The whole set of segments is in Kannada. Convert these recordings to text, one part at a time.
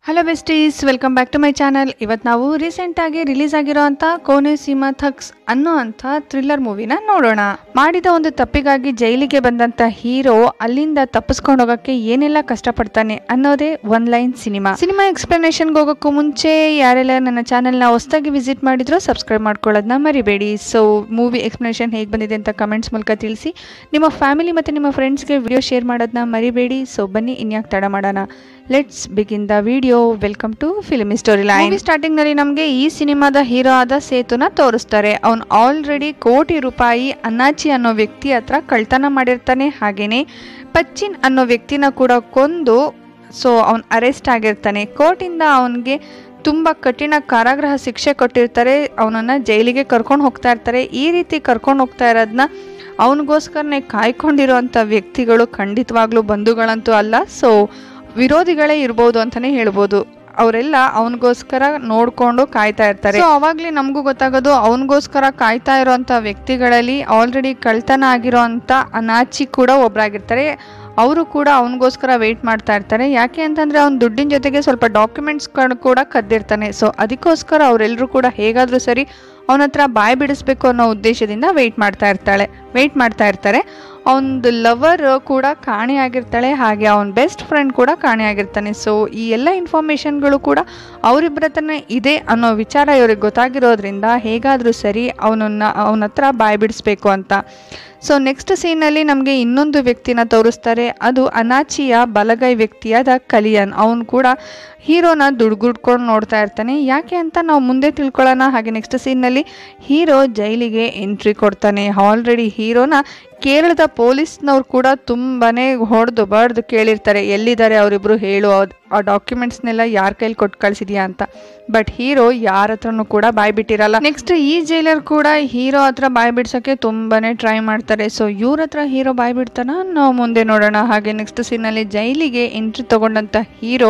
hello besties welcome back to my channel ಇವತ್ತು ನಾವು ರೀಸೆಂಟಾಗಿ ರಿಲೀಸ್ ಆಗಿರೋಂಥ ಕೋನೆ ಸೀಮಾ ಥಕ್ಸ್ ಅನ್ನೋ ಅಂಥ ಥ್ರಿಲ್ಲರ್ ಮೂವಿನ ನೋಡೋಣ ಮಾಡಿದ ಒಂದು ತಪ್ಪಿಗಾಗಿ ಜೈಲಿಗೆ ಬಂದಂಥ ಹೀರೋ ಅಲ್ಲಿಂದ ತಪ್ಪಿಸ್ಕೊಂಡು ಹೋಗೋಕ್ಕೆ ಏನೆಲ್ಲ ಕಷ್ಟಪಡ್ತಾನೆ ಅನ್ನೋದೇ ಒನ್ ಲೈನ್ ಸಿನಿಮಾ ಸಿನಿಮಾ ಎಕ್ಸ್ಪ್ಲನೇಷನ್ಗೆ ಹೋಗೋಕ್ಕೂ ಮುಂಚೆ ಯಾರೆಲ್ಲ ನನ್ನ ಚಾನಲ್ನ ಹೊಸದಾಗಿ ವಿಸಿಟ್ ಮಾಡಿದ್ರು ಸಬ್ಸ್ಕ್ರೈಬ್ ಮಾಡ್ಕೊಳ್ಳೋದನ್ನ ಮರಿಬೇಡಿ ಸೊ ಮೂವಿ ಎಕ್ಸ್ಪ್ಲನೇಷನ್ ಹೇಗೆ ಬಂದಿದೆ ಅಂತ ಕಮೆಂಟ್ಸ್ ಮೂಲಕ ತಿಳಿಸಿ ನಿಮ್ಮ ಫ್ಯಾಮಿಲಿ ಮತ್ತು ನಿಮ್ಮ ಫ್ರೆಂಡ್ಸ್ಗೆ ವಿಡಿಯೋ ಶೇರ್ ಮಾಡೋದನ್ನ ಮರಿಬೇಡಿ ಸೊ ಬನ್ನಿ ಇನ್ಯಾಕೆ ತಡ ಮಾಡೋಣ let's begin the video welcome to film story line starting ನಲ್ಲಿ ನಮಗೆ ಈ ಸಿನಿಮಾದ ಹೀರೋ ಆದ ಸೇತುನ ತೋರಿಸ್ತಾರೆ ಅವನು ಆಲ್ರೆಡಿ ಕೋಟಿ ರೂಪಾಯಿ ಅನ್ನಾಚಿ ಅನ್ನೋ ವ್ಯಕ್ತಿ ಹತ್ರ ಕಳ್ತನ ಮಾಡಿರ್ತಾನೆ ಹಾಗೇನೆ ಪಚ್ಚಿನ್ ಅನ್ನೋ ವ್ಯಕ್ತಿನ ಕೂಡ ಕೊಂದು ಸೊ ಅವನ್ ಅರೆಸ್ಟ್ ಆಗಿರ್ತಾನೆ ಕೋರ್ಟಿಂದ ಅವನಿಗೆ ತುಂಬ ಕಠಿಣ ಕಾರಾಗೃಹ ಶಿಕ್ಷೆ ಕೊಟ್ಟಿರ್ತಾರೆ ಅವನನ್ನ ಜೈಲಿಗೆ ಕರ್ಕೊಂಡು ಹೋಗ್ತಾ ಇರ್ತಾರೆ ಈ ರೀತಿ ಕರ್ಕೊಂಡು ಹೋಗ್ತಾ ಇರೋದನ್ನ ಅವನಿಗೋಸ್ಕರನೇ ಕಾಯ್ಕೊಂಡಿರೋಂಥ ವ್ಯಕ್ತಿಗಳು ಖಂಡಿತವಾಗ್ಲೂ ಬಂಧುಗಳಂತೂ ಅಲ್ಲ ಸೊ ವಿರೋಧಿಗಳೇ ಇರ್ಬೋದು ಅಂತಾನೆ ಹೇಳ್ಬೋದು ಅವರೆಲ್ಲ ಅವನಿಗೋಸ್ಕರ ನೋಡ್ಕೊಂಡು ಕಾಯ್ತಾ ಇರ್ತಾರೆ ಸೊ ಅವಾಗ್ಲೇ ನಮಗೂ ಗೊತ್ತಾಗೋದು ಅವನಿಗೋಸ್ಕರ ಕಾಯ್ತಾ ಇರೋಂಥ ವ್ಯಕ್ತಿಗಳಲ್ಲಿ ಆಲ್ರೆಡಿ ಕಳ್ತನ ಆಗಿರೋಂಥ ಅನಾಚಿ ಕೂಡ ಒಬ್ರಾಗಿರ್ತಾರೆ ಅವರು ಕೂಡ ಅವನಿಗೋಸ್ಕರ ವೆಯ್ಟ್ ಮಾಡ್ತಾ ಇರ್ತಾರೆ ಯಾಕೆ ಅಂತಂದ್ರೆ ಅವ್ನ ದುಡ್ಡಿನ ಜೊತೆಗೆ ಸ್ವಲ್ಪ ಡಾಕ್ಯುಮೆಂಟ್ಸ್ ಕೂಡ ಕದ್ದಿರ್ತಾನೆ ಸೊ ಅದಕ್ಕೋಸ್ಕರ ಅವರೆಲ್ಲರೂ ಕೂಡ ಹೇಗಾದ್ರೂ ಸರಿ ಅವನ ಹತ್ರ ಬಾಯ್ ಬಿಡಿಸ್ಬೇಕು ಅನ್ನೋ ಉದ್ದೇಶದಿಂದ ವೆಯ್ಟ್ ಮಾಡ್ತಾ ಇರ್ತಾಳೆ ವೆಯ್ಟ್ ಮಾಡ್ತಾ ಇರ್ತಾರೆ ಅವನದು ಲವರ್ ಕೂಡ ಕಾಣೆಯಾಗಿರ್ತಾಳೆ ಹಾಗೆ ಅವನ ಬೆಸ್ಟ್ ಫ್ರೆಂಡ್ ಕೂಡ ಕಾಣೆಯಾಗಿರ್ತಾನೆ ಸೊ ಈ ಎಲ್ಲ ಇನ್ಫಾರ್ಮೇಷನ್ಗಳು ಕೂಡ ಅವರಿಬ್ಬರ ಹತ್ರನೇ ಇದೆ ಅನ್ನೋ ವಿಚಾರ ಇವ್ರಿಗೆ ಗೊತ್ತಾಗಿರೋದ್ರಿಂದ ಹೇಗಾದರೂ ಸರಿ ಅವನನ್ನ ಅವನ ಹತ್ರ ಬಾಯ್ ಬಿಡಿಸ್ಬೇಕು ಅಂತ ಸೊ ನೆಕ್ಸ್ಟ್ ಸೀನಲ್ಲಿ ನಮಗೆ ಇನ್ನೊಂದು ವ್ಯಕ್ತಿನ ತೋರಿಸ್ತಾರೆ ಅದು ಅನಾಚಿಯ ಬಲಗೈ ವ್ಯಕ್ತಿಯಾದ ಕಲಿಯನ್ ಅವನು ಕೂಡ ಹೀರೋನ ದುಡ್ಗುಡ್ಕೊಂಡು ನೋಡ್ತಾ ಇರ್ತಾನೆ ಯಾಕೆ ಅಂತ ನಾವು ಮುಂದೆ ತಿಳ್ಕೊಳ್ಳೋಣ ಹಾಗೆ ನೆಕ್ಸ್ಟ್ ಸೀನ್ನಲ್ಲಿ ಹೀರೋ ಜೈಲಿಗೆ ಎಂಟ್ರಿ ಕೊಡ್ತಾನೆ ಆಲ್ರೆಡಿ ಹೀರೋನ ಕೇರಳದ ಪೊಲೀಸ್ನವ್ರು ಕೂಡ ತುಂಬಾನೇ ಹೊಡೆದು ಬಡ್ದು ಕೇಳಿರ್ತಾರೆ ಎಲ್ಲಿದ್ದಾರೆ ಅವರಿಬ್ರು ಹೇಳು ಆ ಡಾಕ್ಯುಮೆಂಟ್ಸ್ನೆಲ್ಲ ಯಾರ ಕೈಲಿ ಕೊಟ್ಟು ಕಳ್ಸಿದ್ಯಾ ಅಂತ ಬಟ್ ಹೀರೋ ಯಾರ ಹತ್ರನೂ ಕೂಡ ಬಾಯ್ ಬಿಟ್ಟಿರಲ್ಲ ನೆಕ್ಸ್ಟ್ ಈ ಜೈಲರ್ ಕೂಡ ಹೀರೋ ಹತ್ರ ಬಾಯ್ ಬಿಡ್ಸೋಕ್ಕೆ ತುಂಬಾನೇ ಟ್ರೈ ಮಾಡ್ತಾರೆ ಸೊ ಇವ್ರ ಹತ್ರ ಹೀರೋ ಬಾಯ್ ಬಿಡ್ತಾನ ನಾವು ಮುಂದೆ ನೋಡೋಣ ಹಾಗೆ ನೆಕ್ಸ್ಟ್ ಸೀನಲ್ಲಿ ಜೈಲಿಗೆ ಎಂಟ್ರಿ ತಗೊಂಡಂತ ಹೀರೋ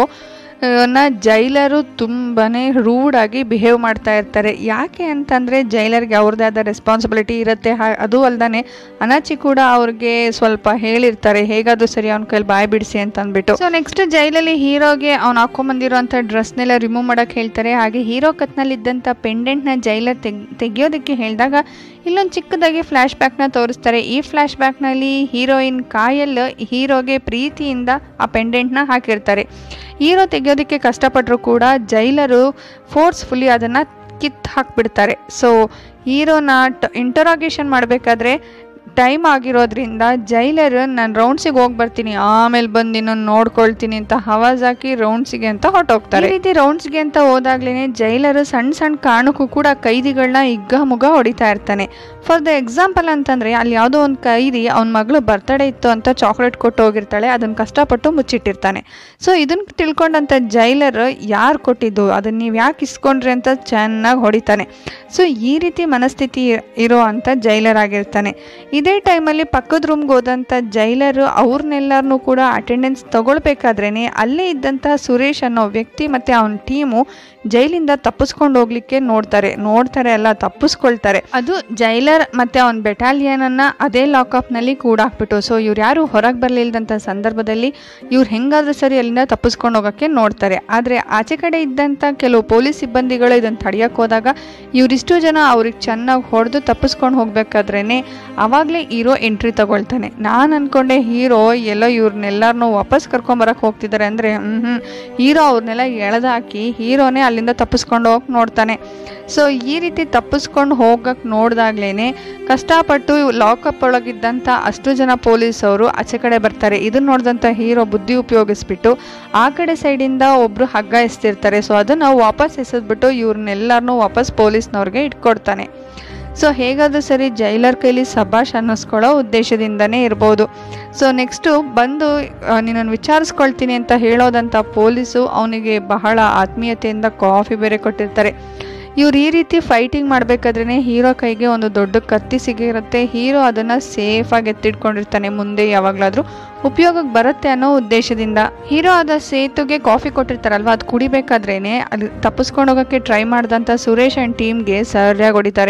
ನ ಜೈಲರು ತುಂಬಾನೇ ರೂಡಾಗಿ ಬಿಹೇವ್ ಮಾಡ್ತಾ ಇರ್ತಾರೆ ಯಾಕೆ ಅಂತಂದ್ರೆ ಜೈಲರ್ಗೆ ಅವ್ರದ್ದೇ ಆದ ರೆಸ್ಪಾನ್ಸಿಬಿಲಿಟಿ ಇರುತ್ತೆ ಅದು ಅಲ್ದಾನೆ ಅನಾಚಿ ಕೂಡ ಅವ್ರಿಗೆ ಸ್ವಲ್ಪ ಹೇಳಿರ್ತಾರೆ ಹೇಗಾದ್ರೂ ಸರಿ ಅವ್ನ ಕೈಲಿ ಬಾಯ್ ಬಿಡಿಸಿ ಅಂತ ಅಂದ್ಬಿಟ್ಟು ಸೊ ನೆಕ್ಸ್ಟ್ ಜೈಲಲ್ಲಿ ಹೀರೋಗೆ ಅವ್ನು ಹಾಕೊಂಬಂದಿರೋಂಥ ಡ್ರೆಸ್ನೆಲ್ಲ ರಿಮೂವ್ ಮಾಡಕ್ ಹೇಳ್ತಾರೆ ಹಾಗೆ ಹೀರೋ ಕತ್ನಲ್ಲಿದ್ದಂಥ ಪೆಂಡೆಂಟ್ನ ಜೈಲರ್ ತೆಗ್ ತೆಗಿಯೋದಕ್ಕೆ ಹೇಳಿದಾಗ ಇಲ್ಲೊಂದು ಚಿಕ್ಕದಾಗಿ ಫ್ಲ್ಯಾಶ್ ಬ್ಯಾಕ್ನ ತೋರಿಸ್ತಾರೆ ಈ ಫ್ಲ್ಯಾಶ್ ಬ್ಯಾಕ್ನಲ್ಲಿ ಹೀರೋಯಿನ್ ಕಾಯಲ್ಲಿ ಹೀರೋಗೆ ಪ್ರೀತಿಯಿಂದ ಆ ಪೆಂಡೆಂಟ್ನ ಹಾಕಿರ್ತಾರೆ ಹೀರೋ ತೆಗೆಯೋದಕ್ಕೆ ಕಷ್ಟಪಟ್ಟರು ಕೂಡ ಜೈಲರು ಫೋರ್ಸ್ಫುಲಿ ಅದನ್ನು ಕಿತ್ತು ಹಾಕ್ಬಿಡ್ತಾರೆ ಸೊ ಹೀರೋನ ಟ ಇಂಟರಾಗೇಷನ್ ಮಾಡಬೇಕಾದ್ರೆ ಟೈಮ್ ಆಗಿರೋದ್ರಿಂದ ಜೈಲರ್ ನಾನು ರೌಂಡ್ಸಿಗೆ ಹೋಗಿ ಬರ್ತೀನಿ ಆಮೇಲೆ ಬಂದು ಇನ್ನೊಂದು ನೋಡ್ಕೊಳ್ತೀನಿ ಅಂತ ಹವಾಜ್ ಹಾಕಿ ರೌಂಡ್ಸಿಗೆ ಅಂತ ಹೊಟ್ಟೋಗ್ತಾರೆ ಈ ರೀತಿ ರೌಂಡ್ಸ್ಗೆ ಅಂತ ಹೋದಾಗ್ಲೇ ಜೈಲರು ಸಣ್ಣ ಸಣ್ಣ ಕಾರಣಕ್ಕೂ ಕೂಡ ಕೈದಿಗಳನ್ನ ಇಗ್ಗ ಮುಗ ಹೊಡಿತಾ ಇರ್ತಾನೆ ಫಾರ್ ದ ಎಕ್ಸಾಂಪಲ್ ಅಂತಂದ್ರೆ ಅಲ್ಲಿ ಯಾವುದೋ ಒಂದು ಕೈದಿ ಅವ್ನ ಮಗಳು ಬರ್ತಡೇ ಇತ್ತು ಅಂತ ಚಾಕ್ಲೇಟ್ ಕೊಟ್ಟು ಹೋಗಿರ್ತಾಳೆ ಅದನ್ನ ಕಷ್ಟಪಟ್ಟು ಮುಚ್ಚಿಟ್ಟಿರ್ತಾನೆ ಸೊ ಇದನ್ನ ತಿಳ್ಕೊಂಡಂತ ಜೈಲರ್ ಯಾರು ಕೊಟ್ಟಿದ್ದು ಅದನ್ನ ನೀವು ಯಾಕೆ ಇಸ್ಕೊಂಡ್ರಿ ಅಂತ ಚೆನ್ನಾಗಿ ಹೊಡಿತಾನೆ ಸೊ ಈ ರೀತಿ ಮನಸ್ಥಿತಿ ಇರೋ ಅಂತ ಜೈಲರ್ ಆಗಿರ್ತಾನೆ ಇದೇ ಟೈಮಲ್ಲಿ ಪಕ್ಕದ ರೂಮ್ಗೆ ಹೋದಂಥ ಜೈಲರು ಅವ್ರನ್ನೆಲ್ಲರನ್ನೂ ಕೂಡ ಅಟೆಂಡೆನ್ಸ್ ತಗೊಳ್ಬೇಕಾದ್ರೇ ಅಲ್ಲೇ ಇದ್ದಂಥ ಸುರೇಶ್ ಅನ್ನೋ ವ್ಯಕ್ತಿ ಮತ್ತು ಅವನ ಟೀಮು ಜೈಲಿಂದ ತಪ್ಪಿಸ್ಕೊಂಡು ಹೋಗ್ಲಿಕ್ಕೆ ನೋಡ್ತಾರೆ ನೋಡ್ತಾರೆ ಅಲ್ಲ ತಪ್ಪಿಸ್ಕೊಳ್ತಾರೆ ಅದು ಜೈಲರ್ ಮತ್ತೆ ಅವನ ಬೆಟಾಲಿಯನ್ ಅನ್ನ ಅದೇ ಲಾಕಪ್ನಲ್ಲಿ ಕೂಡಾಕ್ಬಿಟ್ಟು ಸೊ ಇವ್ರು ಯಾರು ಹೊರಗೆ ಬರಲಿಲ್ಲದಂಥ ಸಂದರ್ಭದಲ್ಲಿ ಇವ್ರು ಹೆಂಗಾದ್ರೂ ಸರಿ ಅಲ್ಲಿಂದ ತಪ್ಪಿಸ್ಕೊಂಡು ಹೋಗೋಕ್ಕೆ ನೋಡ್ತಾರೆ ಆದರೆ ಆಚೆ ಕಡೆ ಇದ್ದಂಥ ಕೆಲವು ಪೊಲೀಸ್ ಸಿಬ್ಬಂದಿಗಳು ಇದನ್ನು ತಡೆಯಕ್ಕೆ ಹೋದಾಗ ಇವರಿಷ್ಟು ಜನ ಅವ್ರಿಗೆ ಚೆನ್ನಾಗಿ ಹೊಡೆದು ತಪ್ಪಿಸ್ಕೊಂಡು ಹೋಗ್ಬೇಕಾದ್ರೇ ಅವಾಗಲೇ ಹೀರೋ ಎಂಟ್ರಿ ತಗೊಳ್ತಾನೆ ನಾನು ಅನ್ಕೊಂಡೆ ಹೀರೋ ಎಲ್ಲೋ ಇವ್ರನ್ನೆಲ್ಲರನ್ನೂ ವಾಪಸ್ ಕರ್ಕೊಂಬರಕ್ಕೆ ಹೋಗ್ತಿದ್ದಾರೆ ಅಂದರೆ ಹ್ಞೂ ಹೀರೋ ಅವ್ರನ್ನೆಲ್ಲ ಎಳೆದಾಕಿ ಹೀರೋನೇ ಅಲ್ಲಿಂದ ತಪ್ಪಿಸ್ಕೊಂಡು ಹೋಗಿ ನೋಡ್ತಾನೆ ಸೊ ಈ ರೀತಿ ತಪ್ಪಿಸ್ಕೊಂಡು ಹೋಗಕ್ಕೆ ನೋಡಿದಾಗ್ಲೇ ಕಷ್ಟಪಟ್ಟು ಲಾಕಪ್ ಒಳಗಿದ್ದಂಥ ಅಷ್ಟು ಜನ ಪೊಲೀಸವರು ಆಚೆ ಕಡೆ ಬರ್ತಾರೆ ಇದನ್ನ ನೋಡಿದಂಥ ಹೀರೋ ಬುದ್ಧಿ ಉಪಯೋಗಿಸ್ಬಿಟ್ಟು ಆ ಕಡೆ ಸೈಡಿಂದ ಒಬ್ಬರು ಹಗ್ಗ ಎಸ್ತಿರ್ತಾರೆ ಸೊ ಅದನ್ನು ವಾಪಸ್ ಎಸೆದ್ಬಿಟ್ಟು ಇವ್ರನ್ನೆಲ್ಲರನ್ನೂ ವಾಪಸ್ ಪೊಲೀಸ್ನವ್ರಿಗೆ ಇಟ್ಕೊಡ್ತಾನೆ ಸೊ ಹೇಗಾದರೂ ಸರಿ ಜೈಲರ್ ಕೈಲಿ ಸಭಾಷ್ ಅನ್ನಿಸ್ಕೊಳ್ಳೋ ಉದ್ದೇಶದಿಂದನೇ ಇರ್ಬೋದು ಸೊ ನೆಕ್ಸ್ಟು ಬಂದು ನಿನ್ನನ್ನು ವಿಚಾರಿಸ್ಕೊಳ್ತೀನಿ ಅಂತ ಹೇಳೋದಂಥ ಪೊಲೀಸು ಅವನಿಗೆ ಬಹಳ ಆತ್ಮೀಯತೆಯಿಂದ ಕಾಫಿ ಬೇರೆ ಕೊಟ್ಟಿರ್ತಾರೆ ಇವ್ರು ಈ ರೀತಿ ಫೈಟಿಂಗ್ ಮಾಡಬೇಕಾದ್ರೆ ಹೀರೋ ಕೈಗೆ ಒಂದು ದೊಡ್ಡ ಕತ್ತಿ ಸಿಗಿರುತ್ತೆ ಹೀರೋ ಅದನ್ನು ಸೇಫಾಗಿ ಎತ್ತಿಟ್ಕೊಂಡಿರ್ತಾನೆ ಮುಂದೆ ಯಾವಾಗಲಾದರೂ ಉಪಯೋಗಕ್ಕೆ ಬರುತ್ತೆ ಅನ್ನೋ ಉದ್ದೇಶದಿಂದ ಹೀರೋ ಆದ ಸೇತುಗೆ ಕಾಫಿ ಕೊಟ್ಟಿರ್ತಾರಲ್ವ ಅದು ಕುಡಿಬೇಕಾದ್ರೇನೆ ಅಲ್ಲಿ ತಪ್ಪಿಸ್ಕೊಂಡು ಹೋಗೋಕ್ಕೆ ಟ್ರೈ ಮಾಡಿದಂಥ ಸುರೇಶ್ ಆ್ಯಂಡ್ ಟೀಮ್ಗೆ ಸರಿಯಾಗಿ ಹೊಡಿತಾರೆ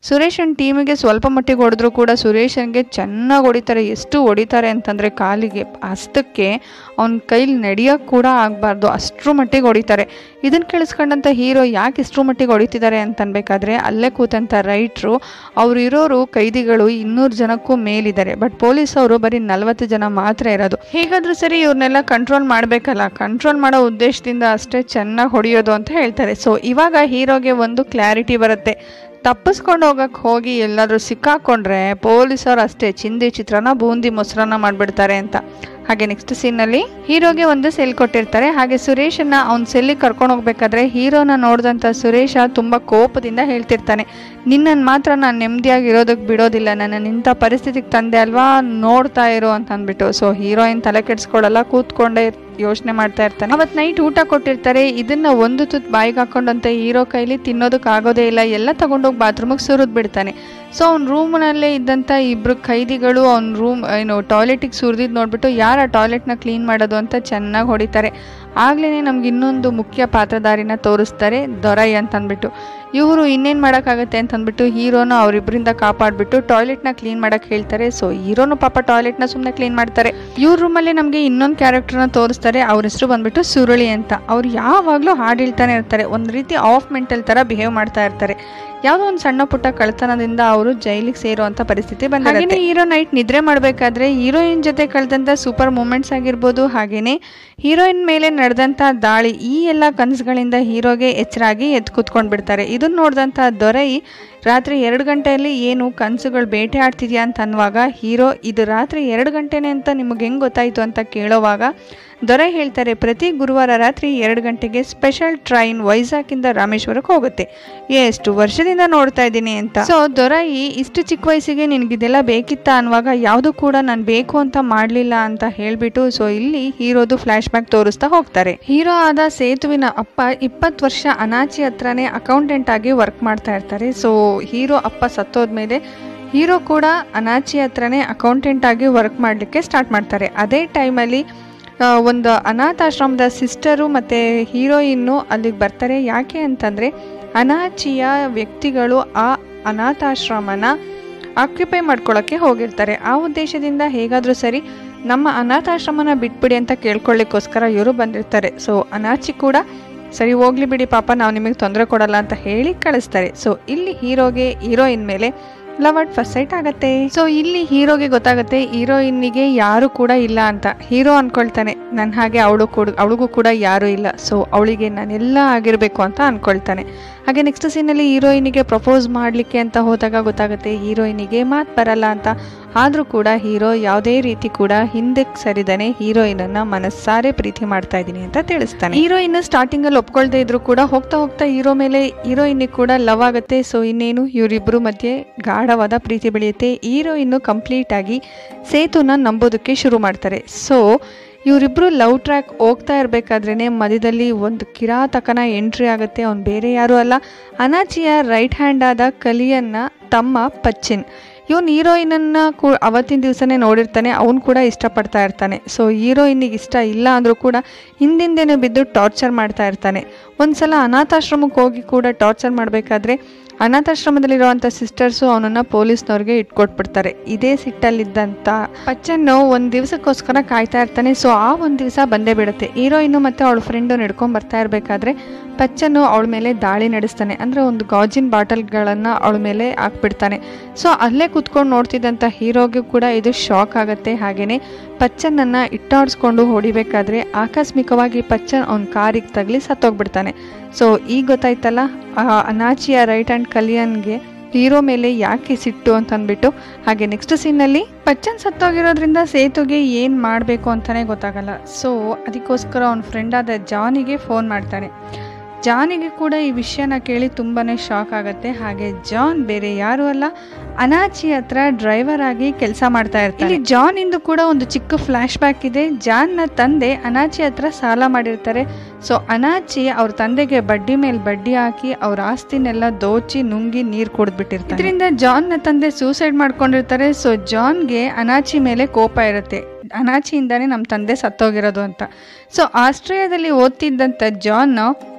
ಸುರೇಶನ್ ಟೀಮಿಗೆ ಸ್ವಲ್ಪ ಮಟ್ಟಿಗೆ ಹೊಡೆದ್ರು ಕೂಡ ಸುರೇಶನ್ಗೆ ಚೆನ್ನಾಗಿ ಹೊಡಿತಾರೆ ಎಷ್ಟು ಹೊಡಿತಾರೆ ಅಂತಂದರೆ ಕಾಲಿಗೆ ಹಸ್ತಕ್ಕೆ ಅವನ ಕೈಲಿ ನಡೆಯೋಕ್ಕೆ ಕೂಡ ಆಗಬಾರ್ದು ಅಷ್ಟರ ಮಟ್ಟಿಗೆ ಹೊಡಿತಾರೆ ಇದನ್ನು ಕೇಳಿಸ್ಕೊಂಡಂಥ ಹೀರೋ ಯಾಕೆ ಇಷ್ಟರ ಮಟ್ಟಿಗೆ ಹೊಡಿತಿದ್ದಾರೆ ಅಂತ ಅನ್ಬೇಕಾದ್ರೆ ಅಲ್ಲೇ ಕೂತಂಥ ರೈಟ್ರು ಅವ್ರು ಇರೋರು ಕೈದಿಗಳು ಇನ್ನೂರು ಜನಕ್ಕೂ ಮೇಲಿದ್ದಾರೆ ಬಟ್ ಪೊಲೀಸ್ ಅವರು ಬರೀ ನಲವತ್ತು ಜನ ಮಾತ್ರ ಇರೋದು ಹೇಗಾದ್ರೂ ಸರಿ ಇವ್ರನ್ನೆಲ್ಲ ಕಂಟ್ರೋಲ್ ಮಾಡಬೇಕಲ್ಲ ಕಂಟ್ರೋಲ್ ಮಾಡೋ ಉದ್ದೇಶದಿಂದ ಅಷ್ಟೇ ಚೆನ್ನಾಗಿ ಹೊಡೆಯೋದು ಅಂತ ಹೇಳ್ತಾರೆ ಸೊ ಇವಾಗ ಹೀರೋಗೆ ಒಂದು ಕ್ಲಾರಿಟಿ ಬರುತ್ತೆ ತಪ್ಪಿಸ್ಕೊಂಡು ಹೋಗಕ್ಕೆ ಹೋಗಿ ಎಲ್ಲಾದರೂ ಸಿಕ್ಕಾಕೊಂಡ್ರೆ ಪೊಲೀಸರು ಅಷ್ಟೇ ಚಿಂದಿ ಚಿತ್ರಾನ್ನ ಬೂಂದಿ ಮೊಸರನ್ನ ಮಾಡಿಬಿಡ್ತಾರೆ ಅಂತ ಹಾಗೆ ನೆಕ್ಸ್ಟ್ ಸೀನಲ್ಲಿ ಹೀರೋಗೆ ಒಂದು ಸೆಲ್ ಕೊಟ್ಟಿರ್ತಾರೆ ಹಾಗೆ ಸುರೇಶನ್ನ ಅವ್ನ ಸೆಲ್ಲಿಗೆ ಕರ್ಕೊಂಡು ಹೋಗ್ಬೇಕಾದ್ರೆ ಹೀರೋನ ನೋಡಿದಂಥ ಸುರೇಶ ತುಂಬ ಕೋಪದಿಂದ ಹೇಳ್ತಿರ್ತಾನೆ ನಿನ್ನನ್ನು ಮಾತ್ರ ನಾನು ನೆಮ್ಮದಿಯಾಗಿ ಇರೋದಕ್ಕೆ ಬಿಡೋದಿಲ್ಲ ನನ್ನ ನಿಂತ ಪರಿಸ್ಥಿತಿಗೆ ತಂದೆ ಅಲ್ವಾ ನೋಡ್ತಾ ಇರೋ ಅಂತ ಅಂದ್ಬಿಟ್ಟು ಸೊ ಹೀರೋಯಿನ್ ತಲೆ ಕೆಡಿಸ್ಕೊಳ್ಳಲ್ಲ ಕೂತ್ಕೊಂಡೇ ಯೋಚನೆ ಮಾಡ್ತಾ ಇರ್ತಾನೆ ಅವತ್ತು ನೈಟ್ ಊಟ ಕೊಟ್ಟಿರ್ತಾರೆ ಇದನ್ನ ಒಂದು ತುತ್ತು ಬಾಯಿಗೆ ಹಾಕೊಂಡಂತೆ ಹೀರೋ ಕೈಲಿ ತಿನ್ನೋದಕ್ಕೆ ಆಗೋದೇ ಇಲ್ಲ ಎಲ್ಲ ತಗೊಂಡೋಗಿ ಬಾತ್ರೂಮಿಗೆ ಸುರಿದ್ ಬಿಡ್ತಾನೆ ಸೊ ಅವ್ನ ರೂಮ್ನಲ್ಲೇ ಇದ್ದಂಥ ಇಬ್ರು ಖೈದಿಗಳು ಅವ್ನ ರೂಮ್ ಏನು ಟಾಯ್ಲೆಟಿಗೆ ಸುರಿದಿದ್ದು ನೋಡ್ಬಿಟ್ಟು ಯಾರು ಆ ಟಾಯ್ಲೆಟ್ನ ಕ್ಲೀನ್ ಮಾಡೋದು ಅಂತ ಚೆನ್ನಾಗಿ ಹೊಡಿತಾರೆ ಆಗ್ಲೇ ನಮ್ಗೆ ಇನ್ನೊಂದು ಮುಖ್ಯ ಪಾತ್ರಧಾರಿನ ತೋರಿಸ್ತಾರೆ ದೊರೈ ಅಂತ ಅಂದ್ಬಿಟ್ಟು ಇವರು ಇನ್ನೇನು ಮಾಡೋಕ್ಕಾಗತ್ತೆ ಅಂತ ಅಂದ್ಬಿಟ್ಟು ಹೀರೋನ ಅವರಿಬ್ಬರಿಂದ ಕಾಪಾಡಿಬಿಟ್ಟು ಟಾಯ್ಲೆಟ್ನ ಕ್ಲೀನ್ ಮಾಡೋಕ್ಕೆ ಹೇಳ್ತಾರೆ ಸೊ ಹೀರೋನು ಪಾಪ ಟಾಯ್ಲೆಟ್ನ ಸುಮ್ಮನೆ ಕ್ಲೀನ್ ಮಾಡ್ತಾರೆ ಇವ್ರ ರೂಮಲ್ಲಿ ನಮಗೆ ಇನ್ನೊಂದು ಕ್ಯಾರೆಕ್ಟರ್ನ ತೋರಿಸ್ತಾರೆ ಅವ್ರ ಹೆಸರು ಬಂದ್ಬಿಟ್ಟು ಸುರುಳಿ ಅಂತ ಅವ್ರು ಯಾವಾಗಲೂ ಹಾಡು ಹೇಳ್ತಾನೆ ಇರ್ತಾರೆ ಒಂದು ರೀತಿ ಆಫ್ ಮೆಂಟಲ್ ಥರ ಬಿಹೇವ್ ಮಾಡ್ತಾ ಇರ್ತಾರೆ ಯಾವುದೋ ಒಂದು ಸಣ್ಣ ಪುಟ್ಟ ಕಳ್ತನದಿಂದ ಅವರು ಜೈಲಿಗೆ ಸೇರುವಂತ ಪರಿಸ್ಥಿತಿ ಬಂದಿದೆ ಹೀರೋ ನೈಟ್ ನಿದ್ರೆ ಮಾಡಬೇಕಾದ್ರೆ ಹೀರೋಯಿನ್ ಜೊತೆ ಕಳೆದಂಥ ಸೂಪರ್ ಮೂಮೆಂಟ್ಸ್ ಆಗಿರ್ಬೋದು ಹಾಗೇನೆ ಹೀರೋಯಿನ್ ಮೇಲೆ ನಡೆದಂಥ ದಾಳಿ ಈ ಎಲ್ಲ ಕನಸುಗಳಿಂದ ಹೀರೋಗೆ ಎಚ್ಚರಾಗಿ ಎದ್ದು ಕೂತ್ಕೊಂಡು ಬಿಡ್ತಾರೆ ಇದನ್ನ ನೋಡಿದಂಥ ದೊರೈ ರಾತ್ರಿ ಎರಡು ಗಂಟೆಯಲ್ಲಿ ಏನು ಕನಸುಗಳು ಬೇಟೆ ಆಡ್ತಿದ್ಯಾ ಅಂತ ಅನ್ನುವಾಗ ಹೀರೋ ಇದು ರಾತ್ರಿ ಎರಡು ಗಂಟೆನೆ ಅಂತ ನಿಮಗೆ ಹೆಂಗೆ ಗೊತ್ತಾಯಿತು ಅಂತ ಕೇಳೋವಾಗ ದೊರೆ ಹೇಳ್ತಾರೆ ಪ್ರತಿ ಗುರುವಾರ ರಾತ್ರಿ ಎರಡು ಗಂಟೆಗೆ ಸ್ಪೆಷಲ್ ಟ್ರೈನ್ ವೈಜಾಗಿಂದ ರಾಮೇಶ್ವರಕ್ಕೆ ಹೋಗುತ್ತೆ ಎಷ್ಟು ವರ್ಷದಿಂದ ನೋಡ್ತಾ ಇದ್ದೀನಿ ಅಂತ ಸೊ ದೊರೈ ಇಷ್ಟು ಚಿಕ್ಕ ವಯಸ್ಸಿಗೆ ನಿನಗಿದೆಲ್ಲ ಬೇಕಿತ್ತ ಅನ್ನುವಾಗ ಯಾವುದು ಕೂಡ ನಾನು ಬೇಕು ಅಂತ ಮಾಡಲಿಲ್ಲ ಅಂತ ಹೇಳ್ಬಿಟ್ಟು ಸೊ ಇಲ್ಲಿ ಹೀರೋದು ಫ್ಲಾಶ್ ಬ್ಯಾಕ್ ತೋರಿಸ್ತಾ ಹೋಗ್ತಾರೆ ಹೀರೋ ಆದ ಸೇತುವಿನ ಅಪ್ಪ ಇಪ್ಪತ್ತು ವರ್ಷ ಅನಾಚಿ ಹತ್ರನೇ ಅಕೌಂಟೆಂಟ್ ಆಗಿ ವರ್ಕ್ ಮಾಡ್ತಾ ಇರ್ತಾರೆ ಸೊ ಹೀರೋ ಅಪ್ಪ ಸತ್ತೋದ್ಮೇಲೆ ಹೀರೋ ಕೂಡ ಅನಾಚಿ ಹತ್ರನೇ ಅಕೌಂಟೆಂಟ್ ಆಗಿ ವರ್ಕ್ ಮಾಡಲಿಕ್ಕೆ ಸ್ಟಾರ್ಟ್ ಮಾಡ್ತಾರೆ ಅದೇ ಟೈಮಲ್ಲಿ ಆ, ಒಂದು ಅನಾಥಾಶ್ರಮದ ಸಿಸ್ಟರು ಮತ್ತು ಹೀರೋಯಿನ್ನು ಅಲ್ಲಿಗೆ ಬರ್ತಾರೆ ಯಾಕೆ ಅಂತಂದರೆ ಅನಾಚಿಯ ವ್ಯಕ್ತಿಗಳು ಆ ಅನಾಥಾಶ್ರಮನ ಆಕ್ಯುಪೈ ಮಾಡ್ಕೊಳ್ಳೋಕ್ಕೆ ಹೋಗಿರ್ತಾರೆ ಆ ಉದ್ದೇಶದಿಂದ ಹೇಗಾದರೂ ಸರಿ ನಮ್ಮ ಅನಾಥಾಶ್ರಮನ ಬಿಟ್ಬಿಡಿ ಅಂತ ಕೇಳ್ಕೊಳ್ಳಿಕ್ಕೋಸ್ಕರ ಇವರು ಬಂದಿರ್ತಾರೆ ಸೊ ಅನಾಚಿ ಕೂಡ ಸರಿ ಹೋಗ್ಲಿ ಬಿಡಿ ಪಾಪ ನಾವು ನಿಮಗೆ ತೊಂದರೆ ಕೊಡಲ್ಲ ಅಂತ ಹೇಳಿ ಕಳಿಸ್ತಾರೆ ಸೊ ಇಲ್ಲಿ ಹೀರೋಗೆ ಹೀರೋಯಿನ್ ಮೇಲೆ ಲವ್ ಅಟ್ ಫಸ್ಟ್ ಸೈಟ್ ಆಗತ್ತೆ ಸೊ ಇಲ್ಲಿ ಹೀರೋಗೆ ಗೊತ್ತಾಗುತ್ತೆ ಹೀರೋಯಿನ್ನಿಗೆ ಯಾರು ಕೂಡ ಇಲ್ಲ ಅಂತ ಹೀರೋ ಅನ್ಕೊಳ್ತಾನೆ ನನ್ನ ಹಾಗೆ ಅವಳು ಕೂಡ ಅವಳಿಗೂ ಕೂಡ ಯಾರೂ ಇಲ್ಲ ಸೊ ಅವಳಿಗೆ ನಾನೆಲ್ಲ ಆಗಿರಬೇಕು ಅಂತ ಅನ್ಕೊಳ್ತಾನೆ ಹಾಗೆ ನೆಕ್ಸ್ಟ್ ಸೀನಲ್ಲಿ ಹೀರೋಯಿನಿಗೆ ಪ್ರಪೋಸ್ ಮಾಡಲಿಕ್ಕೆ ಅಂತ ಹೋದಾಗ ಗೊತ್ತಾಗುತ್ತೆ ಹೀರೋಯಿನಿಗೆ ಮಾತು ಬರಲ್ಲ ಅಂತ ಆದರೂ ಕೂಡ ಹೀರೋ ಯಾವುದೇ ರೀತಿ ಕೂಡ ಹಿಂದಕ್ಕೆ ಸರಿದಾನೆ ಹೀರೋಯಿನನ್ನ ಮನಸ್ಸಾರೆ ಪ್ರೀತಿ ಮಾಡ್ತಾ ಇದ್ದೀನಿ ಅಂತ ತಿಳಿಸ್ತಾನೆ ಹೀರೋಯಿನ್ ಸ್ಟಾರ್ಟಿಂಗ್ ಅಲ್ಲಿ ಒಪ್ಕೊಳ್ದೇ ಇದ್ರು ಕೂಡ ಹೋಗ್ತಾ ಹೋಗ್ತಾ ಹೀರೋ ಮೇಲೆ ಹೀರೋಯಿನಿಗೆ ಕೂಡ ಲವ್ ಆಗುತ್ತೆ ಸೊ ಇನ್ನೇನು ಇವರಿಬ್ಬರು ಮಧ್ಯೆ ಗಾಢವಾದ ಪ್ರೀತಿ ಬೆಳೆಯುತ್ತೆ ಹೀರೋಯಿನ್ನು ಕಂಪ್ಲೀಟ್ ಆಗಿ ಸೇತುನ ನಂಬೋದಕ್ಕೆ ಶುರು ಮಾಡ್ತಾರೆ ಸೊ ಇವರಿಬ್ರು ಲವ್ ಟ್ರ್ಯಾಕ್ ಹೋಗ್ತಾ ಇರಬೇಕಾದ್ರೇ ಮಧ್ಯದಲ್ಲಿ ಒಂದು ಕಿರಾತಕನ ಎಂಟ್ರಿ ಆಗುತ್ತೆ ಅವ್ನು ಬೇರೆ ಯಾರೂ ಅಲ್ಲ ಅನಾಚಿಯ ರೈಟ್ ಹ್ಯಾಂಡ್ ಆದ ಕಲಿಯನ್ನ ತಮ್ಮ ಪಚ್ಚಿನ್ ಇವನು ಹೀರೋಯಿನನ್ನ ಕೂ ಅವತ್ತಿನ ದಿವಸನೇ ನೋಡಿರ್ತಾನೆ ಅವನು ಕೂಡ ಇಷ್ಟಪಡ್ತಾ ಇರ್ತಾನೆ ಸೊ ಹೀರೋಯಿನಿಗೆ ಇಷ್ಟ ಇಲ್ಲ ಅಂದರೂ ಕೂಡ ಹಿಂದಿಂದೇನೆ ಬಿದ್ದು ಟಾರ್ಚರ್ ಮಾಡ್ತಾ ಇರ್ತಾನೆ ಒಂದ್ಸಲ ಅನಾಥಾಶ್ರಮಕ್ಕೆ ಹೋಗಿ ಕೂಡ ಟಾರ್ಚರ್ ಮಾಡಬೇಕಾದ್ರೆ ಅನಾಥಾಶ್ರಮದಲ್ಲಿರುವಂಥ ಸಿಸ್ಟರ್ಸು ಅವನನ್ನು ಪೊಲೀಸ್ನವ್ರಿಗೆ ಇಟ್ಕೊಟ್ಬಿಡ್ತಾರೆ ಇದೇ ಸಿಟ್ಟಲ್ಲಿದ್ದಂಥ ಪಚ್ಚನ್ನು ಒಂದು ದಿವಸಕ್ಕೋಸ್ಕರ ಕಾಯ್ತಾ ಇರ್ತಾನೆ ಸೊ ಆ ಒಂದು ದಿವಸ ಬಂದೇ ಬಿಡುತ್ತೆ ಹೀರೋಯಿನು ಮತ್ತು ಅವಳ ಫ್ರೆಂಡು ನಡ್ಕೊಂಡು ಬರ್ತಾ ಇರಬೇಕಾದ್ರೆ ಪಚ್ಚನ್ನು ಅವಳ ಮೇಲೆ ದಾಳಿ ನಡೆಸ್ತಾನೆ ಅಂದರೆ ಒಂದು ಗಾಜಿನ್ ಬಾಟಲ್ಗಳನ್ನು ಅವಳ ಮೇಲೆ ಹಾಕ್ಬಿಡ್ತಾನೆ ಸೊ ಅಲ್ಲೇ ಕುತ್ಕೊಂಡು ನೋಡ್ತಿದ್ದಂಥ ಹೀರೋಗೆ ಕೂಡ ಇದು ಶಾಕ್ ಆಗುತ್ತೆ ಹಾಗೆಯೇ ಪಚ್ಚನನ್ನು ಇಟ್ಟಾಡಿಸ್ಕೊಂಡು ಹೊಡಿಬೇಕಾದ್ರೆ ಆಕಸ್ಮಿಕವಾಗಿ ಪಚ್ಚನ್ ಅವನ ಕಾರಿಗೆ ತಗಲಿ ಸತ್ತೋಗ್ಬಿಡ್ತಾನೆ ಸೊ ಈಗ ಗೊತ್ತಾಯ್ತಲ್ಲ ಆ ಅನಾಚಿಯ ರೈಟ್ ಹ್ಯಾಂಡ್ ಕಲಿಯನ್ಗೆ ಹೀರೋ ಮೇಲೆ ಯಾಕೆ ಸಿಟ್ಟು ಅಂತ ಅಂದ್ಬಿಟ್ಟು ಹಾಗೆ ನೆಕ್ಸ್ಟ್ ಸೀನಲ್ಲಿ ಪಚ್ಚನ್ ಸತ್ತೋಗಿರೋದ್ರಿಂದ ಸೇತುಗೆ ಏನು ಮಾಡಬೇಕು ಅಂತಲೇ ಗೊತ್ತಾಗಲ್ಲ ಸೊ ಅದಕ್ಕೋಸ್ಕರ ಅವನ ಫ್ರೆಂಡ್ ಆದ ಜಾನಿಗೆ ಫೋನ್ ಮಾಡ್ತಾನೆ ಜಾನಿಗೆ ಕೂಡ ಈ ವಿಷಯನ ಕೇಳಿ ತುಂಬಾ ಶಾಕ್ ಆಗುತ್ತೆ ಹಾಗೆ ಜಾನ್ ಬೇರೆ ಯಾರು ಅಲ್ಲ ಅನಾಚಿ ಹತ್ರ ಡ್ರೈವರ್ ಆಗಿ ಕೆಲಸ ಮಾಡ್ತಾ ಇರ್ತಾರೆ ಇಲ್ಲಿ ಜಾನ್ ಇಂದು ಕೂಡ ಒಂದು ಚಿಕ್ಕ ಫ್ಲಾಶ್ ಬ್ಯಾಕ್ ಇದೆ ಜಾನ್ನ ತಂದೆ ಅನಾಚಿ ಹತ್ರ ಸಾಲ ಮಾಡಿರ್ತಾರೆ ಸೊ ಅನಾಚಿ ಅವ್ರ ತಂದೆಗೆ ಬಡ್ಡಿ ಮೇಲೆ ಬಡ್ಡಿ ಹಾಕಿ ಅವ್ರ ಆಸ್ತಿನೆಲ್ಲ ದೋಚಿ ನುಂಗಿ ನೀರು ಕುಡಿದ್ಬಿಟ್ಟಿರ್ತಾರೆ ಇದರಿಂದ ಜಾನ್ನ ತಂದೆ ಸೂಸೈಡ್ ಮಾಡ್ಕೊಂಡಿರ್ತಾರೆ ಸೊ ಜಾನ್ಗೆ ಅನಾಚಿ ಮೇಲೆ ಕೋಪ ಇರುತ್ತೆ ಅನಾಚಿಯಿಂದಾನೇ ನಮ್ಮ ತಂದೆ ಸತ್ತೋಗಿರೋದು ಅಂತ ಸೊ ಆಸ್ಟ್ರೇಲಿಯಾದಲ್ಲಿ ಓದ್ತಿದ್ದಂಥ ಜಾನ್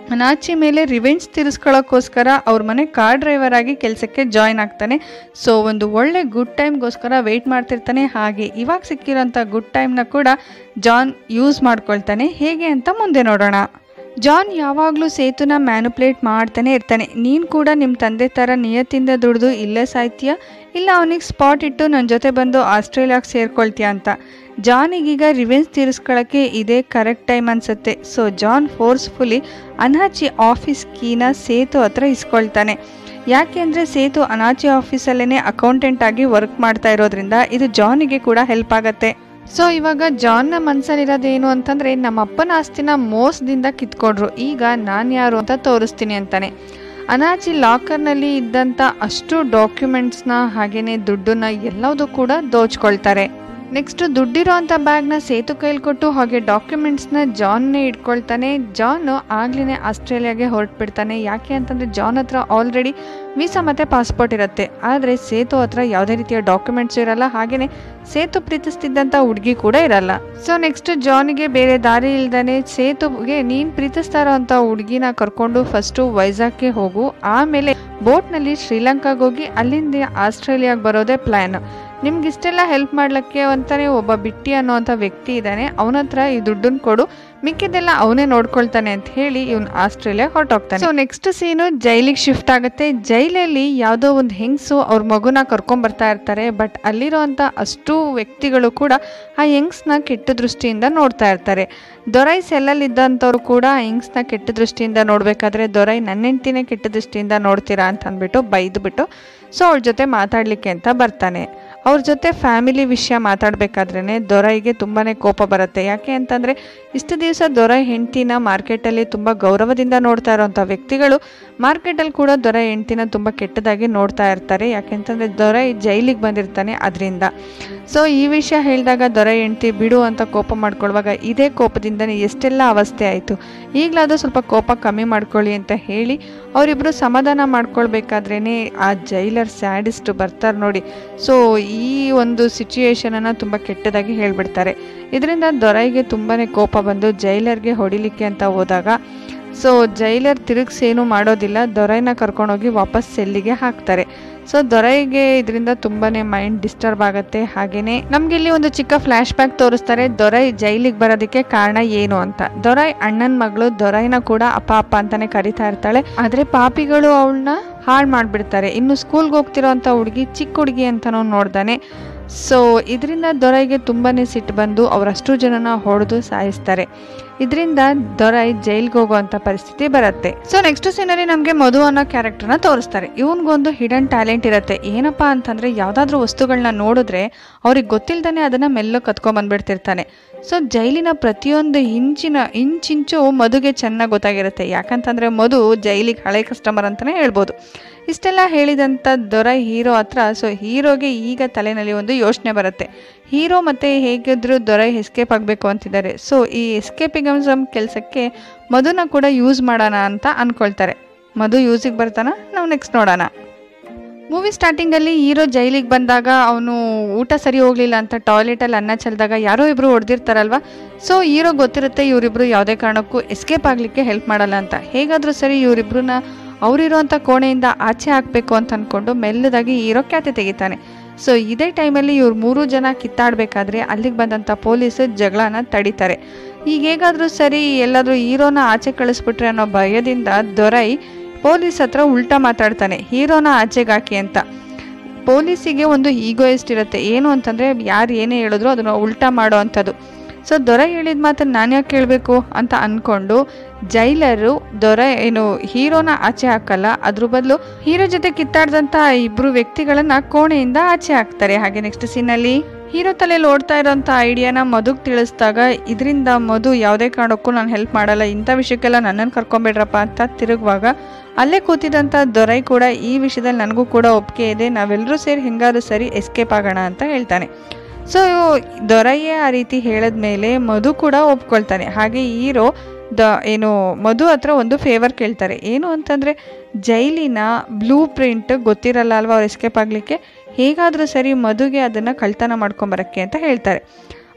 ಅನಾಚಿ ಮೇಲೆ ರಿವೆಂಜ್ ತೀರಿಸ್ಕೊಳ್ಳೋಕ್ಕೋಸ್ಕರ ಅವ್ರ ಮನೆ ಕಾರ್ ಡ್ರೈವರ್ ಆಗಿ ಕೆಲಸಕ್ಕೆ ಜಾಯ್ನ್ ಆಗ್ತಾನೆ ಸೊ ಒಂದು ಒಳ್ಳೆ ಗುಡ್ ಟೈಮ್ಗೋಸ್ಕರ ವೆಯ್ಟ್ ಮಾಡ್ತಿರ್ತಾನೆ ಹಾಗೆ ಇವಾಗ ಸಿಕ್ಕಿರೋಂಥ ಗುಡ್ ಟೈಮ್ನ ಕೂಡ ಜಾನ್ ಯೂಸ್ ಮಾಡ್ಕೊಳ್ತಾನೆ ಹೇಗೆ ಅಂತ ಮುಂದೆ ನೋಡೋಣ ಜಾನ್ ಯಾವಾಗಲೂ ಸೇತುನ ಮ್ಯಾನುಪ್ಲೇಟ್ ಮಾಡ್ತಾನೆ ಇರ್ತಾನೆ ನೀನು ಕೂಡ ನಿಮ್ಮ ತಂದೆ ಥರ ನಿಯತ್ತಿಂದ ದುಡಿದು ಇಲ್ಲೇ ಸಾಯ್ತೀಯ ಇಲ್ಲ ಅವನಿಗೆ ಸ್ಪಾಟ್ ಇಟ್ಟು ನನ್ನ ಜೊತೆ ಬಂದು ಆಸ್ಟ್ರೇಲಿಯಾಗೆ ಸೇರ್ಕೊಳ್ತೀಯ ಅಂತ ಜಾನಿಗೀಗ ರಿವೆನ್ಸ್ ತೀರಿಸ್ಕೊಳ್ಳೋಕ್ಕೆ ಇದೇ ಕರೆಕ್ಟ್ ಟೈಮ್ ಅನಿಸುತ್ತೆ so John forcefully Anachi office ಕೀನ ಸೇತು ಹತ್ರ ಇಸ್ಕೊಳ್ತಾನೆ ಯಾಕೆಂದರೆ ಸೇತು ಅನಾಚಿ ಆಫೀಸಲ್ಲೇ ಅಕೌಂಟೆಂಟ್ ಆಗಿ ವರ್ಕ್ ಮಾಡ್ತಾ ಇರೋದ್ರಿಂದ ಇದು ಜಾನಿಗೆ ಕೂಡ ಹೆಲ್ಪ್ ಆಗುತ್ತೆ ಸೊ ಇವಾಗ ಜಾನ್ನ ಮನಸ್ಸಲ್ಲಿರೋದೇನು ಅಂತಂದರೆ ನಮ್ಮ ಅಪ್ಪನ ಆಸ್ತಿನ ಮೋಸದಿಂದ ಕಿತ್ಕೊಂಡ್ರು ಈಗ ನಾನು ಯಾರು ಅಂತ ತೋರಿಸ್ತೀನಿ ಅಂತಾನೆ ಅನಾಚಿ ಲಾಕರ್ನಲ್ಲಿ ಇದ್ದಂಥ ಅಷ್ಟು ಡಾಕ್ಯುಮೆಂಟ್ಸ್ನ ಹಾಗೆಯೇ ದುಡ್ಡನ್ನ ಎಲ್ಲದೂ ಕೂಡ ದೋಚ್ಕೊಳ್ತಾರೆ ನೆಕ್ಸ್ಟ್ ದುಡ್ಡಿರೋ ಅಂಥ ಬ್ಯಾಗ್ನ ಸೇತು ಕೈಲಿ ಕೊಟ್ಟು ಹಾಗೆ ಡಾಕ್ಯುಮೆಂಟ್ಸ್ನ ಜಾನ್ನೇ ಇಟ್ಕೊಳ್ತಾನೆ ಜಾನ್ ಆಗ್ಲೇ ಆಸ್ಟ್ರೇಲಿಯಾಗೆ ಹೊರಟ್ಬಿಡ್ತಾನೆ ಯಾಕೆ ಅಂತಂದರೆ ಜಾನ್ ಹತ್ರ ಆಲ್ರೆಡಿ ವೀಸಾ ಮತ್ತು ಪಾಸ್ಪೋರ್ಟ್ ಇರುತ್ತೆ ಆದರೆ ಸೇತು ಹತ್ರ ಯಾವುದೇ ರೀತಿಯ ಡಾಕ್ಯುಮೆಂಟ್ಸ್ ಇರಲ್ಲ ಹಾಗೆಯೇ ಸೇತು ಪ್ರೀತಿಸ್ತಿದ್ದಂಥ ಹುಡುಗಿ ಕೂಡ ಇರಲ್ಲ ಸೊ ನೆಕ್ಸ್ಟ್ ಜಾನಿಗೆ ಬೇರೆ ದಾರಿ ಇಲ್ದಾನೆ ಸೇತುಗೆ ನೀನು ಪ್ರೀತಿಸ್ತಾ ಇರೋಂಥ ಹುಡುಗಿನ ಕರ್ಕೊಂಡು ಫಸ್ಟು ವೈಜಾಗ್ಗೆ ಹೋಗು ಆಮೇಲೆ ಬೋಟ್ನಲ್ಲಿ ಶ್ರೀಲಂಕಾಗೆ ಹೋಗಿ ಅಲ್ಲಿಂದ ಆಸ್ಟ್ರೇಲಿಯಾಗೆ ಬರೋದೇ ಪ್ಲ್ಯಾನ್ ನಿಮ್ಗೆ ಇಷ್ಟೆಲ್ಲ ಹೆಲ್ಪ್ ಮಾಡ್ಲಿಕ್ಕೆ ಅಂತಾನೆ ಒಬ್ಬ ಬಿಟ್ಟಿ ಅನ್ನೋವಂಥ ವ್ಯಕ್ತಿ ಇದ್ದಾನೆ ಅವನ ಹತ್ರ ಈ ದುಡ್ಡನ್ನ ಕೊಡು ಮಿಕ್ಕಿದ್ದೆಲ್ಲ ಅವನೇ ನೋಡ್ಕೊಳ್ತಾನೆ ಅಂತ ಹೇಳಿ ಇವನು ಆಸ್ಟ್ರೇಲಿಯಾ ಹೊರಟೋಗ್ತಾನೆ ಸೊ ನೆಕ್ಸ್ಟ್ ಸೀನು ಜೈಲಿಗೆ ಶಿಫ್ಟ್ ಆಗುತ್ತೆ ಜೈಲಲ್ಲಿ ಯಾವುದೋ ಒಂದು ಹೆಂಗಸು ಅವ್ರ ಮಗುನ ಕರ್ಕೊಂಡ್ ಬರ್ತಾ ಇರ್ತಾರೆ ಬಟ್ ಅಲ್ಲಿರೋಂಥ ಅಷ್ಟು ವ್ಯಕ್ತಿಗಳು ಕೂಡ ಆ ಹೆಂಗ್ಸ್ನ ಕೆಟ್ಟ ದೃಷ್ಟಿಯಿಂದ ನೋಡ್ತಾ ಇರ್ತಾರೆ ದೊರೈ ಸೆಲ್ಲಲ್ಲಿದ್ದಂಥವ್ರು ಕೂಡ ಆ ಹೆಂಗ್ಸ್ನ ಕೆಟ್ಟ ದೃಷ್ಟಿಯಿಂದ ನೋಡಬೇಕಾದ್ರೆ ದೊರೈ ನನ್ನ ಹೆಂಡ್ತಿನೇ ಕೆಟ್ಟ ದೃಷ್ಟಿಯಿಂದ ನೋಡ್ತೀರಾ ಅಂತ ಅಂದ್ಬಿಟ್ಟು ಬೈದ್ಬಿಟ್ಟು ಸೊ ಅವಳ ಜೊತೆ ಮಾತಾಡಲಿಕ್ಕೆ ಅಂತ ಬರ್ತಾನೆ ಅವ್ರ ಜೊತೆ ಫ್ಯಾಮಿಲಿ ವಿಷಯ ಮಾತಾಡಬೇಕಾದ್ರೇ ದೊರೈಗೆ ತುಂಬಾ ಕೋಪ ಬರುತ್ತೆ ಯಾಕೆ ಅಂತಂದರೆ ಇಷ್ಟು ದಿವಸ ದೊರೈ ಹೆಂಡ್ತಿನ ಮಾರ್ಕೆಟಲ್ಲಿ ತುಂಬ ಗೌರವದಿಂದ ನೋಡ್ತಾ ಇರೋಂಥ ವ್ಯಕ್ತಿಗಳು ಮಾರ್ಕೆಟಲ್ಲಿ ಕೂಡ ದೊರೆ ಹೆಂಡ್ತಿನ ತುಂಬ ಕೆಟ್ಟದಾಗಿ ನೋಡ್ತಾ ಇರ್ತಾರೆ ಯಾಕೆಂತಂದರೆ ದೊರೆ ಜೈಲಿಗೆ ಬಂದಿರ್ತಾನೆ ಅದರಿಂದ ಸೊ ಈ ವಿಷಯ ಹೇಳಿದಾಗ ದೊರೆ ಹೆಂಡ್ತಿ ಬಿಡು ಅಂತ ಕೋಪ ಮಾಡ್ಕೊಳ್ಳುವಾಗ ಇದೇ ಕೋಪದಿಂದನೇ ಎಷ್ಟೆಲ್ಲ ಅವಸ್ಥೆ ಆಯಿತು ಈಗಲಾದರೂ ಸ್ವಲ್ಪ ಕೋಪ ಕಮ್ಮಿ ಮಾಡ್ಕೊಳ್ಳಿ ಅಂತ ಹೇಳಿ ಅವರಿಬ್ಬರು ಸಮಾಧಾನ ಮಾಡ್ಕೊಳ್ಬೇಕಾದ್ರೇ ಆ ಜೈಲರ್ ಸ್ಯಾಡಿಸ್ಟ್ ಬರ್ತಾರೆ ನೋಡಿ ಸೊ ಈ ಒಂದು ಸಿಚುಯೇಷನನ್ನು ತುಂಬ ಕೆಟ್ಟದಾಗಿ ಹೇಳ್ಬಿಡ್ತಾರೆ ಇದರಿಂದ ದೊರೈಗೆ ತುಂಬಾ ಕೋಪ ಬಂದು ಜೈಲರ್ಗೆ ಹೊಡಿಲಿಕ್ಕೆ ಅಂತ ಹೋದಾಗ ಸೊ ಜೈಲರ್ ತಿರುಗಿಸಿ ಏನೂ ಮಾಡೋದಿಲ್ಲ ದೊರೈನ ಕರ್ಕೊಂಡೋಗಿ ವಾಪಸ್ ಸೆಲ್ಲಿಗೆ ಹಾಕ್ತಾರೆ ಸೊ ದೊರೈಗೆ ಇದರಿಂದ ತುಂಬಾ ಮೈಂಡ್ ಡಿಸ್ಟರ್ಬ್ ಆಗುತ್ತೆ ಹಾಗೆಯೇ ನಮ್ಗೆ ಇಲ್ಲಿ ಒಂದು ಚಿಕ್ಕ ಫ್ಲ್ಯಾಶ್ ಬ್ಯಾಕ್ ತೋರಿಸ್ತಾರೆ ದೊರೈ ಜೈಲಿಗೆ ಬರೋದಕ್ಕೆ ಕಾರಣ ಏನು ಅಂತ ದೊರೈ ಅಣ್ಣನ ಮಗಳು ದೊರೈನ ಕೂಡ ಅಪ್ಪ ಅಪ್ಪ ಅಂತಾನೆ ಕರಿತಾ ಇರ್ತಾಳೆ ಆದರೆ ಪಾಪಿಗಳು ಅವಳನ್ನ ಹಾಳು ಮಾಡಿಬಿಡ್ತಾರೆ ಇನ್ನು ಸ್ಕೂಲ್ಗೆ ಹೋಗ್ತಿರೋ ಅಂಥ ಹುಡುಗಿ ಚಿಕ್ಕ ಹುಡುಗಿ ಅಂತನೂ ನೋಡ್ದಾನೆ ಸೊ ಇದರಿಂದ ದೊರೈಗೆ ತುಂಬಾ ಸಿಟ್ಟು ಬಂದು ಅವರಷ್ಟು ಜನನ ಹೊಡೆದು ಸಾಯಿಸ್ತಾರೆ ಇದರಿಂದ ದೊರೈ ಜೈಲ್ಗೆ ಹೋಗುವಂಥ ಪರಿಸ್ಥಿತಿ ಬರುತ್ತೆ ಸೊ ನೆಕ್ಸ್ಟ್ ಸೀನಲ್ಲಿ ನಮಗೆ ಮಧು ಅನ್ನೋ ಕ್ಯಾರೆಕ್ಟರ್ನ ತೋರಿಸ್ತಾರೆ ಇವನಿಗೊಂದು ಹಿಡನ್ ಟ್ಯಾಲೆಂಟ್ ಇರುತ್ತೆ ಏನಪ್ಪಾ ಅಂತಂದರೆ ಯಾವುದಾದ್ರೂ ವಸ್ತುಗಳನ್ನ ನೋಡಿದ್ರೆ ಅವ್ರಿಗೆ ಗೊತ್ತಿಲ್ದೇ ಅದನ್ನು ಮೆಲ್ಲ ಕತ್ಕೊಂಡ್ಬಂದ್ಬಿಡ್ತಿರ್ತಾನೆ ಸೊ ಜೈಲಿನ ಪ್ರತಿಯೊಂದು ಇಂಚಿನ ಇಂಚಿಂಚು ಮಧುಗೆ ಚೆನ್ನಾಗಿ ಗೊತ್ತಾಗಿರುತ್ತೆ ಯಾಕಂತಂದರೆ ಮಧು ಜೈಲಿಗೆ ಹಳೆ ಕಸ್ಟಮರ್ ಅಂತಲೇ ಹೇಳ್ಬೋದು ಇಷ್ಟೆಲ್ಲ ಹೇಳಿದಂಥ ದೊರ ಹೀರೋ ಹತ್ರ ಸೊ ಹೀರೋಗೆ ಈಗ ತಲೆನಲ್ಲಿ ಒಂದು ಯೋಚನೆ ಬರುತ್ತೆ ಹೀರೋ ಮತ್ತು ಹೇಗಿದ್ರು ದೊರೆ ಎಸ್ಕೇಪ್ ಆಗಬೇಕು ಅಂತಿದ್ದಾರೆ ಸೊ ಈ ಎಸ್ಕೇಪಿಗಮ್ಸಮ್ ಕೆಲಸಕ್ಕೆ ಮಧುನ ಕೂಡ ಯೂಸ್ ಮಾಡೋಣ ಅಂತ ಅಂದ್ಕೊಳ್ತಾರೆ ಮಧು ಯೂಸಿಗೆ ಬರ್ತಾನ ನಾವು ನೆಕ್ಸ್ಟ್ ನೋಡೋಣ ಮೂವಿ ಸ್ಟಾರ್ಟಿಂಗಲ್ಲಿ ಹೀರೋ ಜೈಲಿಗೆ ಬಂದಾಗ ಅವನು ಊಟ ಸರಿ ಹೋಗಲಿಲ್ಲ ಅಂತ ಟಾಯ್ಲೆಟಲ್ಲಿ ಅನ್ನ ಚೆಲ್ಲಿದಾಗ ಯಾರೋ ಇಬ್ಬರು ಹೊಡೆದಿರ್ತಾರಲ್ವ ಸೊ ಹೀರೋ ಗೊತ್ತಿರುತ್ತೆ ಇವರಿಬ್ಬರು ಯಾವುದೇ ಕಾರಣಕ್ಕೂ ಎಸ್ಕೇಪ್ ಆಗಲಿಕ್ಕೆ ಹೆಲ್ಪ್ ಮಾಡಲ್ಲ ಅಂತ ಹೇಗಾದರೂ ಸರಿ ಇವರಿಬ್ರನ್ನ ಅವರಿರುವಂಥ ಕೋಣೆಯಿಂದ ಆಚೆ ಹಾಕಬೇಕು ಅಂತ ಅಂದ್ಕೊಂಡು ಮೆಲ್ಲದಾಗಿ ಹೀರೋ ಖ್ಯಾತೆ ತೆಗಿತಾನೆ ಸೊ ಇದೇ ಟೈಮಲ್ಲಿ ಇವ್ರು ಮೂರು ಜನ ಕಿತ್ತಾಡಬೇಕಾದ್ರೆ ಅಲ್ಲಿಗೆ ಬಂದಂಥ ಪೊಲೀಸ್ ಜಗಳನ ತಡಿತಾರೆ ಈಗ ಹೇಗಾದರೂ ಸರಿ ಎಲ್ಲಾದರೂ ಹೀರೋನ ಆಚೆ ಕಳಿಸ್ಬಿಟ್ರೆ ಅನ್ನೋ ಭಯದಿಂದ ದೊರೈ ಪೊಲೀಸ್ ಹತ್ರ ಉಲ್ಟಾ ಮಾತಾಡ್ತಾನೆ ಹೀರೋನ ಆಚೆಗೆ ಹಾಕಿ ಅಂತ ಪೊಲೀಸಿಗೆ ಒಂದು ಈಗೋಯಿಸ್ಟ್ ಇರುತ್ತೆ ಏನು ಅಂತಂದರೆ ಯಾರು ಏನೇ ಹೇಳಿದ್ರು ಅದನ್ನು ಉಲ್ಟಾ ಮಾಡೋ ಅಂಥದ್ದು ಸೊ ದೊರೆ ಹೇಳಿದ ಮಾತನ್ನು ನಾನು ಯಾಕೆ ಕೇಳಬೇಕು ಅಂತ ಅಂದ್ಕೊಂಡು ಜೈಲರು ದೊರೆ ಏನು ಹೀರೋನ ಆಚೆ ಹಾಕಲ್ಲ ಅದ್ರ ಬದಲು ಹೀರೋ ಜೊತೆ ಕಿತ್ತಾಡ್ದಂಥ ಇಬ್ಬರು ವ್ಯಕ್ತಿಗಳನ್ನ ಕೋಣೆಯಿಂದ ಆಚೆ ಹಾಕ್ತಾರೆ ಹಾಗೆ ನೆಕ್ಸ್ಟ್ ಸೀನಲ್ಲಿ ಹೀರೋ ತಲೆಯಲ್ಲಿ ಓಡ್ತಾ ಇರೋಂಥ ಐಡಿಯಾನ ಮಧುಗೆ ತಿಳಿಸಿದಾಗ ಇದರಿಂದ ಮಧು ಯಾವುದೇ ಕಾರಣಕ್ಕೂ ನಾನು ಹೆಲ್ಪ್ ಮಾಡಲ್ಲ ಇಂಥ ವಿಷಯಕ್ಕೆಲ್ಲ ನನ್ನನ್ನು ಕರ್ಕೊಂಬೇಡ್ರಪ್ಪ ಅಂತ ತಿರುಗುವಾಗ ಅಲ್ಲೇ ಕೂತಿದ್ದಂಥ ದೊರೈ ಕೂಡ ಈ ವಿಷಯದಲ್ಲಿ ನನಗೂ ಕೂಡ ಒಪ್ಪಿಗೆ ಇದೆ ನಾವೆಲ್ಲರೂ ಸೇರಿ ಹೆಂಗಾದ್ರೂ ಸರಿ ಎಸ್ಕೇಪ್ ಆಗೋಣ ಅಂತ ಹೇಳ್ತಾನೆ ಸೊ ದೊರಯ್ಯ ಆ ರೀತಿ ಹೇಳಿದ್ಮೇಲೆ ಮಧು ಕೂಡ ಒಪ್ಕೊಳ್ತಾನೆ ಹಾಗೆ ಹೀರೋ ದ ಏನು ಮಧು ಹತ್ರ ಒಂದು ಫೇವರ್ ಕೇಳ್ತಾರೆ ಏನು ಅಂತಂದರೆ ಜೈಲಿನ ಬ್ಲೂ ಪ್ರಿಂಟ್ ಗೊತ್ತಿರಲ್ಲ ಅಲ್ವಾ ಅವ್ರು ಎಸ್ಕೇಪ್ ಆಗಲಿಕ್ಕೆ ಹೇಗಾದರೂ ಸರಿ ಮಧುಗೆ ಅದನ್ನು ಕಳ್ತನ ಮಾಡ್ಕೊಂಬರಕ್ಕೆ ಅಂತ ಹೇಳ್ತಾರೆ